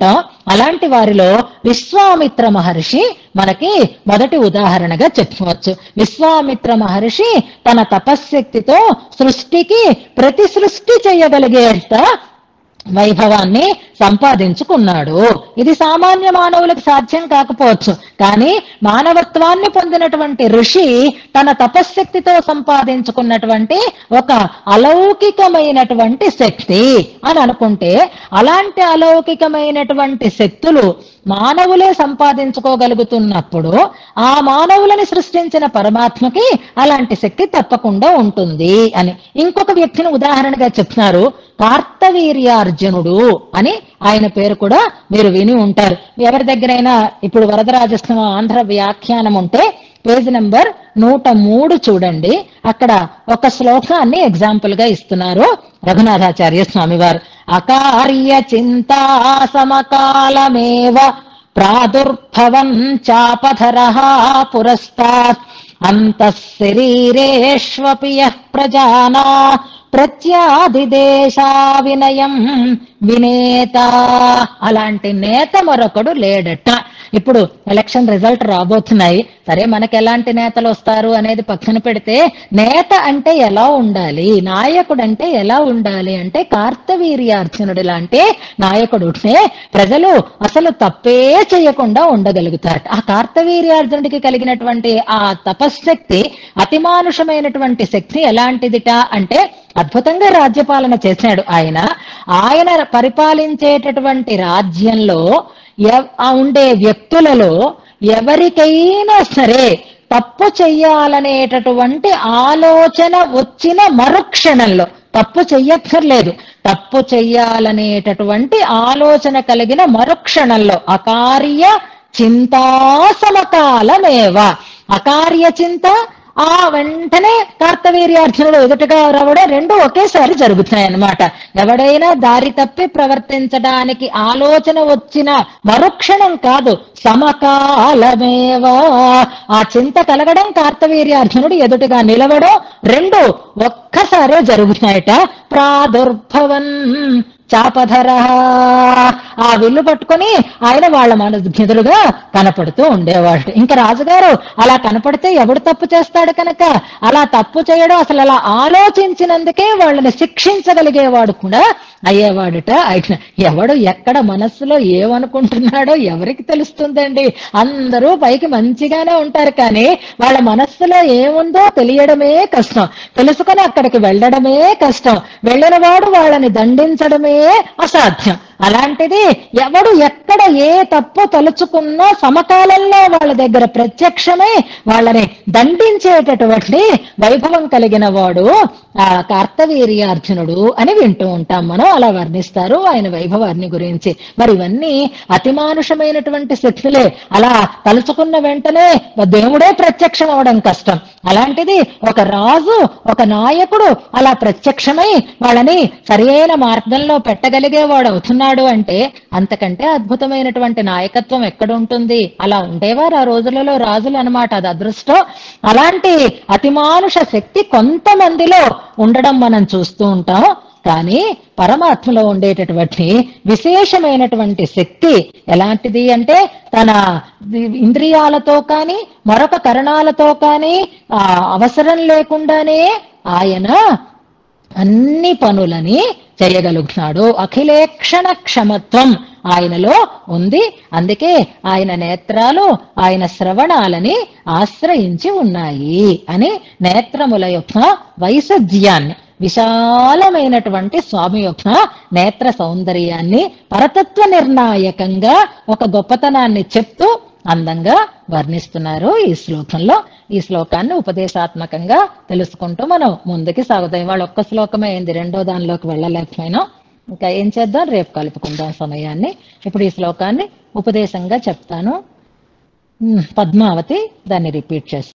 అలాంటి వారిలో విశ్వామిత్ర మహర్షి మనకి మొదటి ఉదాహరణగా చెప్పవచ్చు విశ్వామిత్ర మహర్షి తన తపశ్శక్తితో సృష్టికి ప్రతి సృష్టి చేయగలిగేంత వైభవాన్ని సంపాదించుకున్నాడు ఇది సామాన్య మానవులకు సాధ్యం కాకపోవచ్చు కానీ మానవత్వాన్ని పొందినటువంటి ఋషి తన తపశ్శక్తితో సంపాదించుకున్నటువంటి ఒక అలౌకికమైనటువంటి శక్తి అని అనుకుంటే అలాంటి అలౌకికమైనటువంటి శక్తులు మానవులే సంపాదించుకోగలుగుతున్నప్పుడు ఆ మానవులని సృష్టించిన పరమాత్మకి అలాంటి శక్తి తప్పకుండా ఉంటుంది అని ఇంకొక వ్యక్తిని ఉదాహరణగా చెప్తున్నారు కార్తవీర్యార్జునుడు అని ఆయన పేరు కూడా మీరు విని ఉంటారు ఎవరి దగ్గరైనా ఇప్పుడు వరదరాజస్వం ఆంధ్ర వ్యాఖ్యానం ఉంటే పేజ్ నెంబర్ నూట మూడు చూడండి అక్కడ ఒక శ్లోకాన్ని ఎగ్జాంపుల్ గా ఇస్తున్నారు రఘునాథాచార్య స్వామి వారు అకార్య చింతా సమకాలమేవ ప్రాదుర్భవం చాపధర పురస్తాత్ అంతఃశరీరేష్వపి యః ప్రజానా ప్రత్యాదిదేశా వినయం వినేత అలాంటి నేత మరొకడు లేడట ఇప్పుడు ఎలక్షన్ రిజల్ట్ రాబోతున్నాయి సరే మనకి ఎలాంటి నేతలు వస్తారు అనేది పక్కన పెడితే నేత అంటే ఎలా ఉండాలి నాయకుడు అంటే ఎలా ఉండాలి అంటే కార్తవీర్యార్జునుడు లాంటి నాయకుడు ఉంటే ప్రజలు అసలు తప్పే చేయకుండా ఉండగలుగుతారట ఆ కార్తవీర్యార్జునుడికి కలిగినటువంటి ఆ తపశ్శక్తి అతిమానుషమైనటువంటి శక్తి ఎలాంటిదిట అంటే అద్భుతంగా రాజ్యపాలన చేశాడు ఆయన ఆయన పరిపాలించేటటువంటి రాజ్యంలో ఎవ్- ఆ ఉండే వ్యక్తులలో ఎవరికైనా సరే తప్పు చెయ్యాలనేటటువంటి ఆలోచన వచ్చిన మరుక్షణంలో తప్పు చెయ్యక్కర్లేదు తప్పు చెయ్యాలనేటటువంటి ఆలోచన కలిగిన మరుక్షణంలో అకార్య చింతా సమకాలమేవ అకార్య చింత ఆ వెంటనే కార్తవీర్యార్జునుడు ఎదుటగా రావడం రెండు ఒకేసారి జరుగుతాయి అన్నమాట ఎవడైనా దారి తప్పి ప్రవర్తించడానికి ఆలోచన వచ్చిన మరుక్షణం కాదు సమకాలమేవా ఆ చింత కలగడం కార్తవీర్యార్జునుడు ఎదుటగా నిలవడం రెండు ఒక్కసారే జరుగుతాయట ప్రాదుర్భవన్ చాపధర ఆ విల్లు పట్టుకొని ఆయన వాళ్ళ మన ఎదురుగా కనపడుతూ ఉండేవాడు ఇంకా రాజుగారు అలా కనపడితే ఎవడు తప్పు చేస్తాడు కనుక అలా తప్పు చేయడం అసలు అలా ఆలోచించినందుకే వాళ్ళని శిక్షించగలిగేవాడు కూడా అయ్యేవాడుట ఆయన ఎవడు ఎక్కడ మనస్సులో ఏమనుకుంటున్నాడో ఎవరికి తెలుస్తుందండి అందరూ పైకి మంచిగానే ఉంటారు కానీ వాళ్ళ మనస్సులో ఏముందో తెలియడమే కష్టం తెలుసుకొని అక్కడికి వెళ్ళడమే కష్టం వెళ్ళిన వాడు వాళ్ళని దండించడమే అసాధ్యం అలాంటిది ఎవడు ఎక్కడ ఏ తప్పు తలుచుకున్నా సమకాలంలో వాళ్ళ దగ్గర ప్రత్యక్షమై వాళ్ళని దండించేటటువంటి వైభవం కలిగిన వాడు ఆ కార్తవీర్యార్జునుడు అని వింటూ ఉంటాం మనం అలా వర్ణిస్తారు ఆయన వైభవాన్ని గురించి మరి ఇవన్నీ అతిమానుషమైనటువంటి శక్తులే అలా తలుచుకున్న వెంటనే దేవుడే ప్రత్యక్షం అవడం కష్టం అలాంటిది ఒక రాజు ఒక నాయకుడు అలా ప్రత్యక్షమై వాళ్ళని సరియైన మార్గంలో పెట్టగలిగేవాడు అవుతున్నాడు అంటే అంతకంటే అద్భుతమైనటువంటి నాయకత్వం ఎక్కడుంటుంది అలా ఉండేవారు ఆ రోజులలో రాజులు అన్నమాట అది అదృష్టం అలాంటి అతిమానుష శక్తి కొంతమందిలో ఉండడం మనం చూస్తూ ఉంటాం కానీ పరమాత్మలో ఉండేటటువంటి విశేషమైనటువంటి శక్తి ఎలాంటిది అంటే తన ఇంద్రియాలతో కానీ మరొక కరణాలతో కానీ ఆ అవసరం లేకుండానే ఆయన అన్ని పనులని చేయగలుగుతున్నాడు అఖిలేక్షణ క్షమత్వం ఆయనలో ఉంది అందుకే ఆయన నేత్రాలు ఆయన శ్రవణాలని ఆశ్రయించి ఉన్నాయి అని నేత్రముల యొక్క వైసజ్యాన్ని విశాలమైనటువంటి స్వామి యొక్క నేత్ర సౌందర్యాన్ని పరతత్వ నిర్ణాయకంగా ఒక గొప్పతనాన్ని చెప్తూ అందంగా వర్ణిస్తున్నారు ఈ శ్లోకంలో ఈ శ్లోకాన్ని ఉపదేశాత్మకంగా తెలుసుకుంటూ మనం ముందుకి సాగుతాం ఇవాళ ఒక్క శ్లోకమే అయింది రెండో దానిలోకి వెళ్ళలేకపోయినా ఇంకా ఏం చేద్దాం రేపు కలుపుకుందాం సమయాన్ని ఇప్పుడు ఈ శ్లోకాన్ని ఉపదేశంగా చెప్తాను ఉమ్, పద్మావతి దాన్ని రిపీట్ చేస్తాను